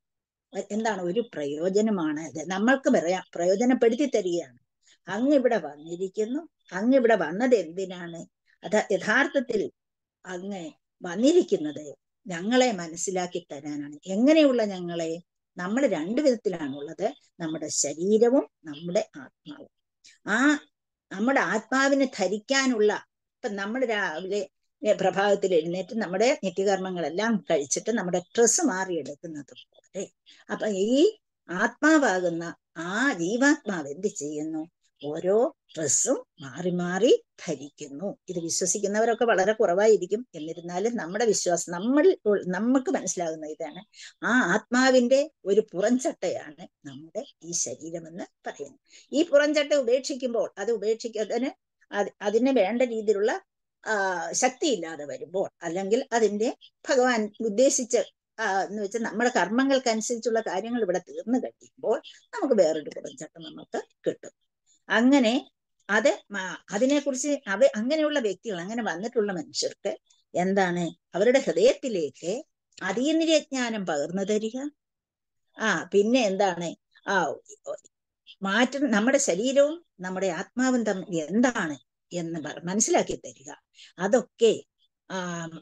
എന്താണ് ഒരു പ്രയോജനമാണ് അത് നമ്മൾക്ക് പറയാം പ്രയോജനപ്പെടുത്തി തരികയാണ് അങ്ങ് ഇവിടെ വന്നിരിക്കുന്നു അങ്ങ് ഇവിടെ വന്നത് എന്തിനാണ് അത് യഥാർത്ഥത്തിൽ അങ്ങ് വന്നിരിക്കുന്നത് ഞങ്ങളെ മനസ്സിലാക്കി തരാനാണ് എങ്ങനെയുള്ള ഞങ്ങളെ നമ്മൾ രണ്ടു വിധത്തിലാണുള്ളത് നമ്മുടെ ശരീരവും നമ്മുടെ ആത്മാവും ആ നമ്മുടെ ആത്മാവിനെ ധരിക്കാനുള്ള ഇപ്പൊ നമ്മൾ രാവിലെ ഏ, പ്രഭാതത്തിൽ എഴുന്നേറ്റ് നമ്മുടെ നിത്യകർമ്മങ്ങളെല്ലാം കഴിച്ചിട്ട് നമ്മുടെ ഡ്രസ്സ് മാറിയെടുക്കുന്നത് പോലെ അപ്പൊ ഈ ആത്മാവാകുന്ന ആ ജീവാത്മാവ് എന്ത് ചെയ്യുന്നു ഓരോ ഡ്രസ്സും മാറി മാറി ധരിക്കുന്നു ഇത് വിശ്വസിക്കുന്നവരൊക്കെ വളരെ കുറവായിരിക്കും എന്നിരുന്നാലും നമ്മുടെ വിശ്വാസം നമ്മൾ നമുക്ക് മനസ്സിലാകുന്ന ഇതാണ് ആ ആത്മാവിന്റെ ഒരു പുറംചട്ടയാണ് നമ്മുടെ ഈ ശരീരമെന്ന് പറയുന്നത് ഈ പുറംചട്ട ഉപേക്ഷിക്കുമ്പോൾ അത് ഉപേക്ഷിക്കുന്നതിന് അത് അതിന് വേണ്ട രീതിയിലുള്ള ആ, ശക്തിയില്ലാതെ വരുമ്പോൾ അല്ലെങ്കിൽ അതിന്റെ ഭഗവാൻ ഉദ്ദേശിച്ച ആ, എന്ന് വെച്ചാൽ നമ്മുടെ കർമ്മങ്ങൾക്കനുസരിച്ചുള്ള കാര്യങ്ങൾ ഇവിടെ തീർന്നു കഴിയുമ്പോൾ നമുക്ക് വേറൊരു കുടഞ്ചട്ടം നമുക്ക് കിട്ടും അങ്ങനെ അത് മ- അതിനെക്കുറിച്ച് അവ അങ്ങനെയുള്ള വ്യക്തികൾ അങ്ങനെ വന്നിട്ടുള്ള മനുഷ്യർക്ക് എന്താണ് അവരുടെ ഹൃദയത്തിലേക്ക് അതീന്ദ്രിയ ജ്ഞാനം പകർന്നു തരിക ആ പിന്നെ എന്താണ് ആ മാറ്റം നമ്മുടെ ശരീരവും നമ്മുടെ ആത്മാവും തമ്മിൽ എന്താണ് എന്ന് പറ- മനസ്സിലാക്കി തരിക അതൊക്കെ ആ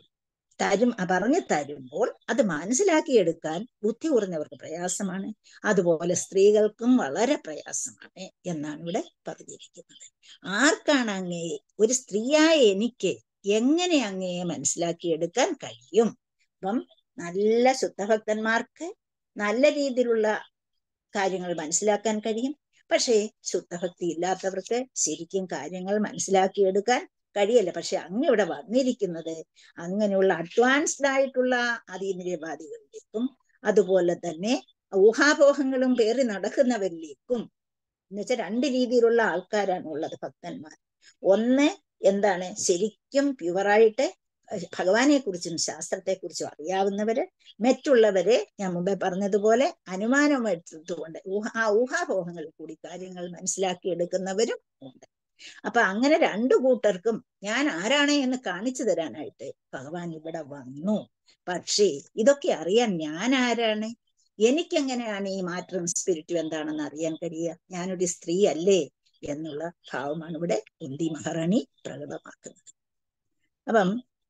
തരും പറഞ്ഞു തരുമ്പോൾ അത് മനസ്സിലാക്കിയെടുക്കാൻ ബുദ്ധി കുറഞ്ഞവർക്ക് പ്രയാസമാണ് അതുപോലെ സ്ത്രീകൾക്കും വളരെ പ്രയാസമാണ് എന്നാണ് ഇവിടെ പറഞ്ഞിരിക്കുന്നത് ആർക്കാണ് അങ്ങയെ ഒരു സ്ത്രീയായ എനിക്ക് എങ്ങനെ അങ്ങയെ മനസ്സിലാക്കിയെടുക്കാൻ കഴിയും അപ്പം നല്ല ശുദ്ധഭക്തന്മാർക്ക് നല്ല രീതിയിലുള്ള കാര്യങ്ങൾ മനസ്സിലാക്കാൻ കഴിയും പക്ഷേ ശുദ്ധഭക്തി ഇല്ലാത്തവർക്ക് ശരിക്കും കാര്യങ്ങൾ മനസ്സിലാക്കിയെടുക്കാൻ കഴിയല്ല പക്ഷെ അങ്ങ് ഇവിടെ വന്നിരിക്കുന്നത് അങ്ങനെയുള്ള അഡ്വാൻസ്ഡ് ആയിട്ടുള്ള അതീന്ദ്രിയവാദികളിലേക്കും അതുപോലെ തന്നെ ഊഹാപോഹങ്ങളും പേറി നടക്കുന്നവരിലേക്കും എന്നുവെച്ചാൽ രണ്ട് രീതിയിലുള്ള ആൾക്കാരാണ് ഉള്ളത് ഭക്തന്മാർ ഒന്ന് എന്താണ് ശരിക്കും പ്യുവറായിട്ട് ഭഗവാനെ കുറിച്ചും ശാസ്ത്രത്തെ കുറിച്ചും അറിയാവുന്നവര് മറ്റുള്ളവരെ ഞാൻ മുമ്പേ പറഞ്ഞതുപോലെ അനുമാനം എടുത്തുകൊണ്ട് ഊഹ ആ ഊഹാപോഹങ്ങളിൽ കൂടി കാര്യങ്ങൾ മനസ്സിലാക്കിയെടുക്കുന്നവരും ഉണ്ട് അപ്പൊ അങ്ങനെ രണ്ടു കൂട്ടർക്കും ഞാൻ ആരാണ് എന്ന് കാണിച്ചു തരാനായിട്ട് ഭഗവാൻ ഇവിടെ വന്നു പക്ഷേ ഇതൊക്കെ അറിയാൻ ഞാൻ ആരാണ് എനിക്കെങ്ങനെയാണ് ഈ മാറ്ററും സ്പിരിറ്റും എന്താണെന്ന് അറിയാൻ കഴിയുക ഞാനൊരു സ്ത്രീ അല്ലേ എന്നുള്ള ഭാവമാണ് ഇവിടെ കുന്തി മഹാറാണി പ്രകടമാക്കുന്നത് അപ്പം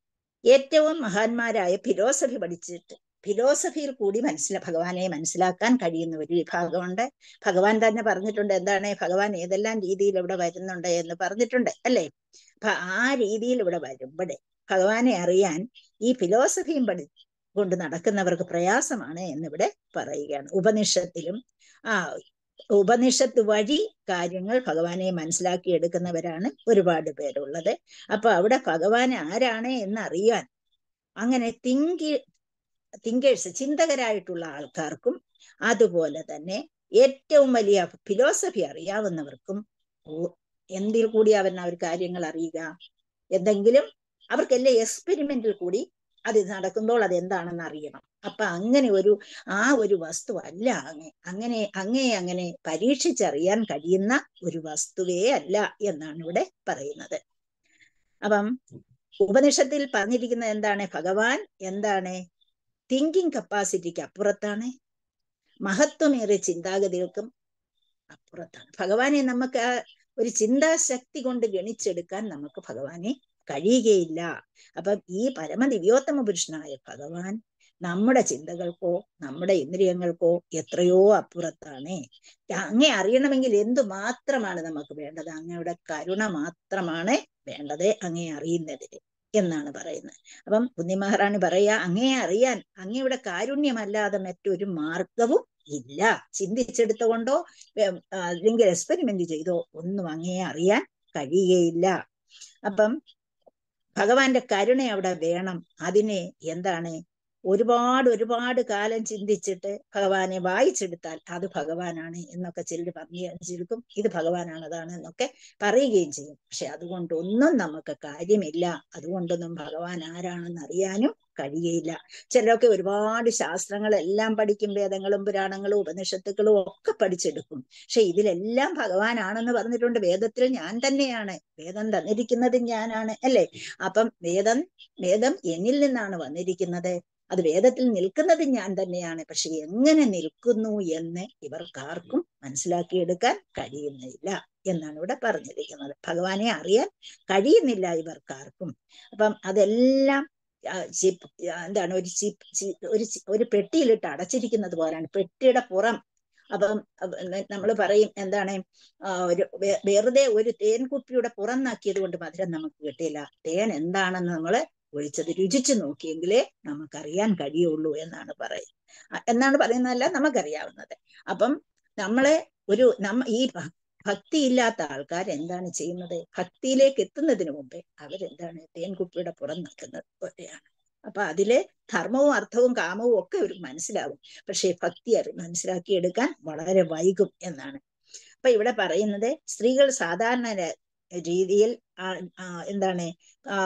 ഏറ്റവും മഹാന്മാരായ ഫിലോസഫി പഠിച്ചിട്ട് ഫിലോസഫിയിൽ കൂടി മനസ്സില ഭഗവാനെ മനസ്സിലാക്കാൻ കഴിയുന്ന ഒരു വിഭാഗമുണ്ട് ഭഗവാൻ തന്നെ പറഞ്ഞിട്ടുണ്ട് എന്താണ് ഭഗവാൻ ഏതെല്ലാം രീതിയിൽ ഇവിടെ വരുന്നുണ്ട് എന്ന് പറഞ്ഞിട്ടുണ്ട് അല്ലേ അപ്പൊ ആ രീതിയിൽ ഇവിടെ വരുമ്പോഴേ ഭഗവാനെ അറിയാൻ ഈ ഫിലോസഫിയും പഠി കൊണ്ട് നടക്കുന്നവർക്ക് പ്രയാസമാണ് എന്നിവിടെ പറയുകയാണ് ഉപനിഷത്തിലും ആ ഉപനിഷത്ത് വഴി കാര്യങ്ങൾ ഭഗവാനെ മനസ്സിലാക്കി എടുക്കുന്നവരാണ് ഒരുപാട് പേരുള്ളത് അപ്പൊ അവിടെ ഭഗവാൻ ആരാണ് എന്നറിയാൻ അങ്ങനെ തിങ്കി തിങ്കേഴ്സ് ചിന്തകരായിട്ടുള്ള ആൾക്കാർക്കും അതുപോലെ തന്നെ ഏറ്റവും വലിയ ഫിലോസഫി അറിയാവുന്നവർക്കും ഓ- എന്തിൽ കൂടി അവൻ അവർ കാര്യങ്ങൾ അറിയുക എന്തെങ്കിലും അവർക്കെല്ലാം എക്സ്പെരിമെന്റിൽ കൂടി അത് നടക്കുമ്പോൾ അത് എന്താണെന്ന് അറിയണം അപ്പൊ അങ്ങനെ ഒരു ആ ഒരു വസ്തു അല്ല അങ്ങേ അങ്ങനെ അങ്ങേ അങ്ങനെ പരീക്ഷിച്ചറിയാൻ കഴിയുന്ന ഒരു വസ്തുവേ അല്ല എന്നാണ് ഇവിടെ പറയുന്നത് അപ്പം ഉപനിഷത്തിൽ പറഞ്ഞിരിക്കുന്നത് എന്താണ് ഭഗവാൻ എന്താണ് തിങ്കിങ് കപ്പാസിറ്റിക്ക് അപ്പുറത്താണ് മഹത്വമേറിയ ചിന്താഗതികൾക്കും അപ്പുറത്താണ് ഭഗവാനെ നമുക്ക് ആ ഒരു ചിന്താശക്തി കൊണ്ട് ഗണിച്ചെടുക്കാൻ നമുക്ക് ഭഗവാനെ കഴിയുകയില്ല അപ്പം ഈ പരമദിവ്യോത്തമ പുരുഷനായ ഭഗവാൻ നമ്മുടെ ചിന്തകൾക്കോ നമ്മുടെ ഇന്ദ്രിയങ്ങൾക്കോ എത്രയോ അപ്പുറത്താണ് അങ്ങേ അറിയണമെങ്കിൽ എന്തു മാത്രമാണ് നമുക്ക് വേണ്ടത് അങ്ങയുടെ കരുണ മാത്രമാണ് വേണ്ടത് അങ്ങേ അറിയുന്നതിന് എന്നാണ് പറയുന്നത് അപ്പം കുഞ്ഞിമഹാറാണി പറയാ അങ്ങേ അറിയാൻ അങ്ങയുടെ കാരുണ്യമല്ലാതെ മറ്റൊരു മാർഗവും ഇല്ല ചിന്തിച്ചെടുത്തുകൊണ്ടോ ഏം, ആ, അല്ലെങ്കിൽ എക്സ്പെരിമെന്റ് ചെയ്തോ ഒന്നും അങ്ങേ അറിയാൻ കഴിയുകയില്ല അപ്പം ഭഗവാന്റെ കരുണ അവിടെ വേണം അതിനെ എന്താണ് ഒരുപാട് ഒരുപാട് കാലം ചിന്തിച്ചിട്ട് ഭഗവാനെ വായിച്ചെടുത്താൽ അത് ഭഗവാനാണ് എന്നൊക്കെ ചിലർ പറഞ്ഞു ചുരുക്കും ഇത് ഭഗവാനാണ് അതാണ് എന്നൊക്കെ പറയുകയും ചെയ്യും പക്ഷെ അതുകൊണ്ടൊന്നും നമുക്ക് കാര്യമില്ല അതുകൊണ്ടൊന്നും ഭഗവാൻ ആരാണെന്ന് അറിയാനും കഴിയുകയില്ല ചിലരൊക്കെ ഒരുപാട് ശാസ്ത്രങ്ങളെല്ലാം പഠിക്കും വേദങ്ങളും പുരാണങ്ങളും ഉപനിഷത്തുക്കളും ഒക്കെ പഠിച്ചെടുക്കും പക്ഷെ ഇതിലെല്ലാം ഭഗവാനാണെന്ന് പറഞ്ഞിട്ടുണ്ട് വേദത്തിൽ ഞാൻ തന്നെയാണ് വേദം തന്നിരിക്കുന്നത് ഞാനാണ് അല്ലേ അപ്പം വേദം വേദം എന്നിൽ നിന്നാണ് വന്നിരിക്കുന്നത് അത് വേദത്തിൽ നിൽക്കുന്നത് ഞാൻ തന്നെയാണ് പക്ഷെ എങ്ങനെ നിൽക്കുന്നു എന്ന് ഇവർക്കാർക്കും മനസ്സിലാക്കിയെടുക്കാൻ കഴിയുന്നില്ല എന്നാണ് ഇവിടെ പറഞ്ഞിരിക്കുന്നത് ഭഗവാനെ അറിയാൻ കഴിയുന്നില്ല ഇവർക്കാർക്കും അപ്പം അതെല്ലാം ആ, ചിപ്പ് ആ, എന്താണ് ഒരു ചിപ്പ് ചി- ഒരു ചി- ഒരു പെട്ടിയിലിട്ട് അടച്ചിരിക്കുന്നത് പോലാണ് പെട്ടിയുടെ പുറം അപ്പം നമ്മൾ പറയും എന്താണ് ആ, ഒരു വെ- വെറുതെ ഒരു തേൻ കുപ്പിയുടെ പുറം നാക്കിയത് കൊണ്ട് മധുരം നമുക്ക് കിട്ടിയില്ല തേൻ എന്താണെന്ന് നമ്മൾ ഒഴിച്ചത് രുചിച്ചു നോക്കിയെങ്കിലേ നമുക്കറിയാൻ കഴിയുള്ളൂ എന്നാണ് പറയുന്നത് അ- എന്നാണ് പറയുന്നതല്ല നമുക്കറിയാവുന്നത് അപ്പം നമ്മളെ ഒരു നമ്മ ഈ ഭ- ഭക്തിയില്ലാത്ത ആൾക്കാർ എന്താണ് ചെയ്യുന്നത് ഭക്തിയിലേക്ക് എത്തുന്നതിന് മുമ്പേ അവരെന്താണ് തേൻകുപ്പിയുടെ പുറം നിൽക്കുന്നത് പോലെയാണ് അപ്പൊ അതിലെ ധർമ്മവും അർത്ഥവും കാമവും ഒക്കെ അവർക്ക് മനസ്സിലാവും പക്ഷേ ഭക്തി അത് മനസ്സിലാക്കിയെടുക്കാൻ വളരെ വൈകും എന്നാണ് അപ്പൊ ഇവിടെ പറയുന്നത് സ്ത്രീകൾ സാധാരണ രീതിയിൽ ആ, ആ, എന്താണ് ആ,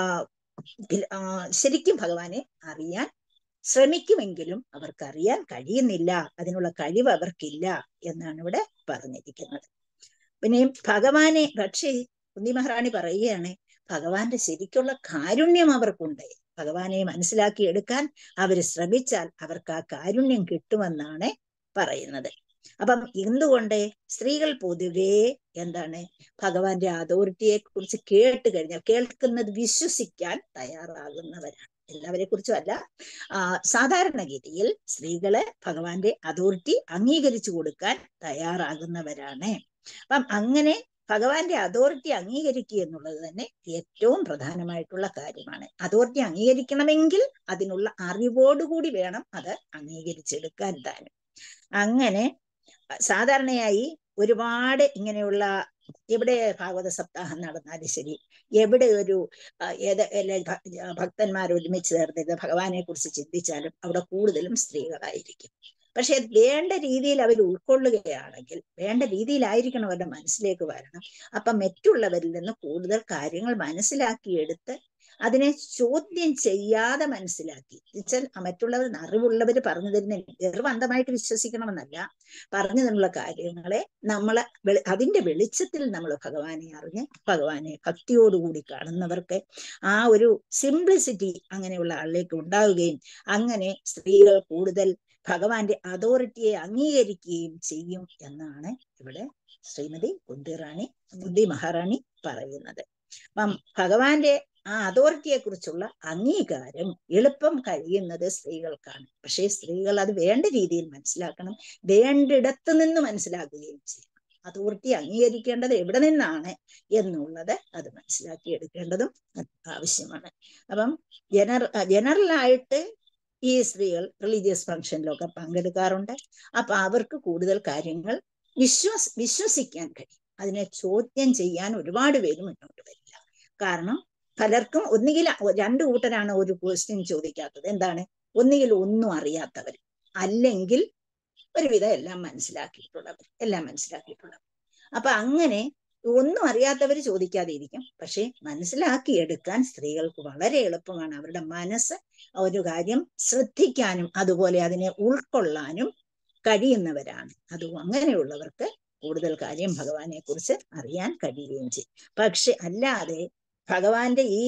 പിൽ- ആ, ശരിക്കും ഭഗവാനെ അറിയാൻ ശ്രമിക്കുമെങ്കിലും അവർക്ക് അറിയാൻ കഴിയുന്നില്ല അതിനുള്ള കഴിവ് അവർക്കില്ല എന്നാണ് ഇവിടെ പറഞ്ഞിരിക്കുന്നത് പിന്നെ ഭഗവാനെ പക്ഷേ കുന്തി മഹാറാണി പറയുകയാണ് ഭഗവാന്റെ ശരിക്കുള്ള കാരുണ്യം അവർക്കുണ്ട് ഭഗവാനെ മനസ്സിലാക്കി എടുക്കാൻ അവർ ശ്രമിച്ചാൽ അവർക്ക് ആ കാരുണ്യം കിട്ടുമെന്നാണ് പറയുന്നത് അപ്പം എന്തുകൊണ്ട് സ്ത്രീകൾ പൊതുവേ എന്താണ് ഭഗവാന്റെ അതോറിറ്റിയെ കുറിച്ച് കേട്ട് കഴിഞ്ഞാൽ കേൾക്കുന്നത് വിശ്വസിക്കാൻ തയ്യാറാകുന്നവരാണ് എല്ലാവരെ കുറിച്ചും അല്ല ആ, സാധാരണഗതിയിൽ സ്ത്രീകള് ഭഗവാന്റെ അതോറിറ്റി അംഗീകരിച്ചു കൊടുക്കാൻ തയ്യാറാകുന്നവരാണ് അപ്പം അങ്ങനെ ഭഗവാന്റെ അതോറിറ്റി അംഗീകരിക്കുക എന്നുള്ളത് തന്നെ ഏറ്റവും പ്രധാനമായിട്ടുള്ള കാര്യമാണ് അതോറിറ്റി അംഗീകരിക്കണമെങ്കിൽ അതിനുള്ള അറിവോടുകൂടി വേണം അത് അംഗീകരിച്ചെടുക്കാൻ താനും അങ്ങനെ സാധാരണയായി ഒരുപാട് ഇങ്ങനെയുള്ള എവിടെ ഭാഗവത സപ്താഹം നടന്നാലും ശരി എവിടെ ഒരു ആ, ഏത് എല്ലാ ഭ- ഭക്തന്മാർ ഒരുമിച്ച് ചേർന്നിരുന്ന് ഭഗവാനെ കുറിച്ച് ചിന്തിച്ചാലും അവിടെ കൂടുതലും സ്ത്രീകളായിരിക്കും പക്ഷെ അത് വേണ്ട രീതിയിൽ അവർ ഉൾക്കൊള്ളുകയാണെങ്കിൽ വേണ്ട രീതിയിലായിരിക്കണം അവരുടെ മനസ്സിലേക്ക് വരണം അപ്പൊ മറ്റുള്ളവരിൽ നിന്ന് കൂടുതൽ കാര്യങ്ങൾ മനസ്സിലാക്കിയെടുത്ത് അതിനെ ചോദ്യം ചെയ്യാതെ മനസ്സിലാക്കി എന്നുവെച്ചാൽ മറ്റുള്ളവർ അറിവുള്ളവർ പറഞ്ഞു തരുന്ന വെറും അന്ധമായിട്ട് വിശ്വസിക്കണമെന്നല്ല പറഞ്ഞു തന്നുള്ള കാര്യങ്ങളെ നമ്മളെ വെളി- അതിന്റെ വെളിച്ചത്തിൽ നമ്മൾ ഭഗവാനെ അറിഞ്ഞ് ഭഗവാനെ ഭക്തിയോടുകൂടി കാണുന്നവർക്ക് ആ ഒരു സിംപ്ലിസിറ്റി അങ്ങനെയുള്ള ആളിലേക്ക് ഉണ്ടാവുകയും അങ്ങനെ സ്ത്രീകൾ കൂടുതൽ ഭഗവാന്റെ അതോറിറ്റിയെ അംഗീകരിക്കുകയും ചെയ്യും എന്നാണ് ഇവിടെ ശ്രീമതി കുന്തിറാണി കുന്തി മഹാറാണി പറയുന്നത് അപ്പം ഭഗവാന്റെ ആ അതോറിറ്റിയെ കുറിച്ചുള്ള അംഗീകാരം എളുപ്പം കഴിയുന്നത് സ്ത്രീകൾക്കാണ് പക്ഷേ സ്ത്രീകൾ അത് വേണ്ട രീതിയിൽ മനസ്സിലാക്കണം വേണ്ടിടത്ത് നിന്ന് മനസ്സിലാക്കുകയും ചെയ്യണം അതോറിറ്റി അംഗീകരിക്കേണ്ടത് എവിടെ നിന്നാണ് എന്നുള്ളത് അത് മനസ്സിലാക്കി എടുക്കേണ്ടതും ആവശ്യമാണ് അപ്പം ജനറ ജനറൽ ആയിട്ട് ഈ സ്ത്രീകൾ റിലീജിയസ് ഫംഗ്ഷനിലൊക്കെ പങ്കെടുക്കാറുണ്ട് അപ്പൊ അവർക്ക് കൂടുതൽ കാര്യങ്ങൾ വിശ്വസ് വിശ്വസിക്കാൻ കഴിയും അതിനെ ചോദ്യം ചെയ്യാൻ ഒരുപാട് പേര് മുന്നോട്ട് വരില്ല കാരണം പലർക്കും ഒന്നുകിൽ രണ്ടു കൂട്ടരാണ് ഒരു ക്വസ്റ്റ്യൻ ചോദിക്കാത്തത് എന്താണ് ഒന്നുകിൽ ഒന്നും അറിയാത്തവർ അല്ലെങ്കിൽ ഒരുവിധം എല്ലാം മനസ്സിലാക്കിയിട്ടുള്ളവർ എല്ലാം മനസ്സിലാക്കിയിട്ടുള്ളവർ അപ്പൊ അങ്ങനെ ഒന്നും അറിയാത്തവർ ചോദിക്കാതെ ഇരിക്കും പക്ഷെ മനസ്സിലാക്കിയെടുക്കാൻ സ്ത്രീകൾക്ക് വളരെ എളുപ്പമാണ് അവരുടെ മനസ്സ് ഒരു കാര്യം ശ്രദ്ധിക്കാനും അതുപോലെ അതിനെ ഉൾക്കൊള്ളാനും കഴിയുന്നവരാണ് അത് അങ്ങനെയുള്ളവർക്ക് കൂടുതൽ കാര്യം ഭഗവാനെ കുറിച്ച് അറിയാൻ കഴിയുകയും ചെയ്യും പക്ഷെ അല്ലാതെ ഭഗവാന്റെ ഈ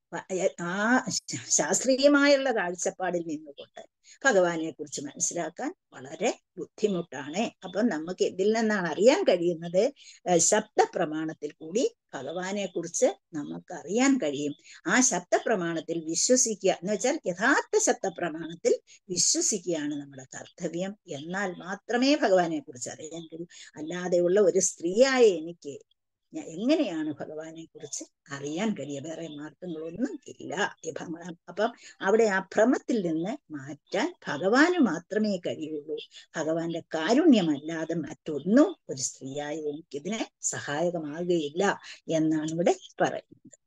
ആ ശാസ്ത്രീയമായുള്ള കാഴ്ചപ്പാടിൽ നിന്നുകൊണ്ട് ഭഗവാനെ കുറിച്ച് മനസ്സിലാക്കാൻ വളരെ ബുദ്ധിമുട്ടാണ് അപ്പൊ നമുക്ക് ഇതിൽ നിന്നാണ് അറിയാൻ കഴിയുന്നത് ശബ്ദപ്രമാണത്തിൽ കൂടി ഭഗവാനെ കുറിച്ച് നമുക്ക് അറിയാൻ കഴിയും ആ ശബ്ദപ്രമാണത്തിൽ വിശ്വസിക്കുക എന്ന് വെച്ചാൽ യഥാർത്ഥ ശബ്ദപ്രമാണത്തിൽ വിശ്വസിക്കുകയാണ് നമ്മുടെ കർത്തവ്യം എന്നാൽ മാത്രമേ ഭഗവാനെ കുറിച്ച് അറിയാൻ കഴിയൂ അല്ലാതെയുള്ള ഒരു സ്ത്രീയായ എനിക്ക് എങ്ങനെയാണ് ഭഗവാനെ കുറിച്ച് അറിയാൻ കഴിയുക വേറെ മാർഗങ്ങളൊന്നും ഇല്ല അപ്പം അവിടെ ആ ഭ്രമത്തിൽ നിന്ന് മാറ്റാൻ ഭഗവാന് മാത്രമേ കഴിയുള്ളൂ ഭഗവാന്റെ കാരുണ്യമല്ലാതെ മറ്റൊന്നും ഒരു സ്ത്രീയായ എനിക്കിതിനെ സഹായകമാകുകയില്ല എന്നാണ് ഇവിടെ പറയുന്നത്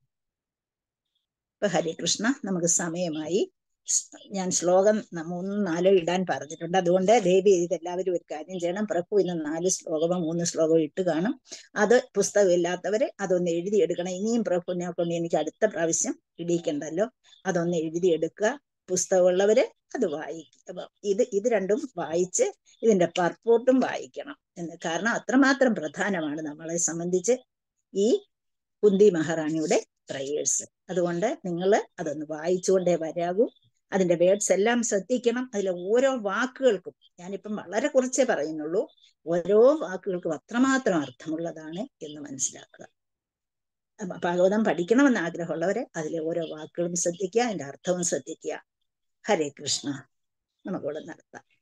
ഇപ്പൊ ഹരികൃഷ്ണ നമുക്ക് സമയമായി ഞാൻ ശ്ലോകം മൂന്ന് നാലോ ഇടാൻ പറഞ്ഞിട്ടുണ്ട് അതുകൊണ്ട് ദേവി ഇതെല്ലാവരും ഒരു കാര്യം ചെയ്യണം പ്രഭു ഇന്ന് നാല് ശ്ലോകമോ മൂന്ന് ശ്ലോകമോ ഇട്ട് കാണും അത് പുസ്തകം ഇല്ലാത്തവര് അതൊന്ന് എഴുതിയെടുക്കണം ഇനിയും പ്രഭുവിനെ കൊണ്ട് എനിക്ക് അടുത്ത പ്രാവശ്യം ഇടിയിക്കണ്ടല്ലോ അതൊന്ന് എഴുതിയെടുക്കുക പുസ്തകമുള്ളവര് അത് വായിക്കുക ഇത് ഇത് രണ്ടും വായിച്ച് ഇതിന്റെ പർപ്പോട്ടും വായിക്കണം എന്ന് കാരണം അത്രമാത്രം പ്രധാനമാണ് നമ്മളെ സംബന്ധിച്ച് ഈ കുന്തി മഹാറാണിയുടെ പ്രയേഴ്സ് അതുകൊണ്ട് നിങ്ങൾ അതൊന്ന് വായിച്ചുകൊണ്ടേ വരാകൂ അതിന്റെ വേർഡ്സ് എല്ലാം ശ്രദ്ധിക്കണം അതിലെ ഓരോ വാക്കുകൾക്കും ഞാനിപ്പം വളരെ കുറച്ചേ പറയുന്നുള്ളൂ ഓരോ വാക്കുകൾക്കും അത്രമാത്രം അർത്ഥമുള്ളതാണ് എന്ന് മനസ്സിലാക്കുക ഭാഗവതം പഠിക്കണമെന്ന് ആഗ്രഹമുള്ളവരെ അതിലെ ഓരോ വാക്കുകളും ശ്രദ്ധിക്കുക അതിന്റെ അർത്ഥവും ശ്രദ്ധിക്കുക ഹരേ കൃഷ്ണ നമുക്കിവിടെ നടത്താം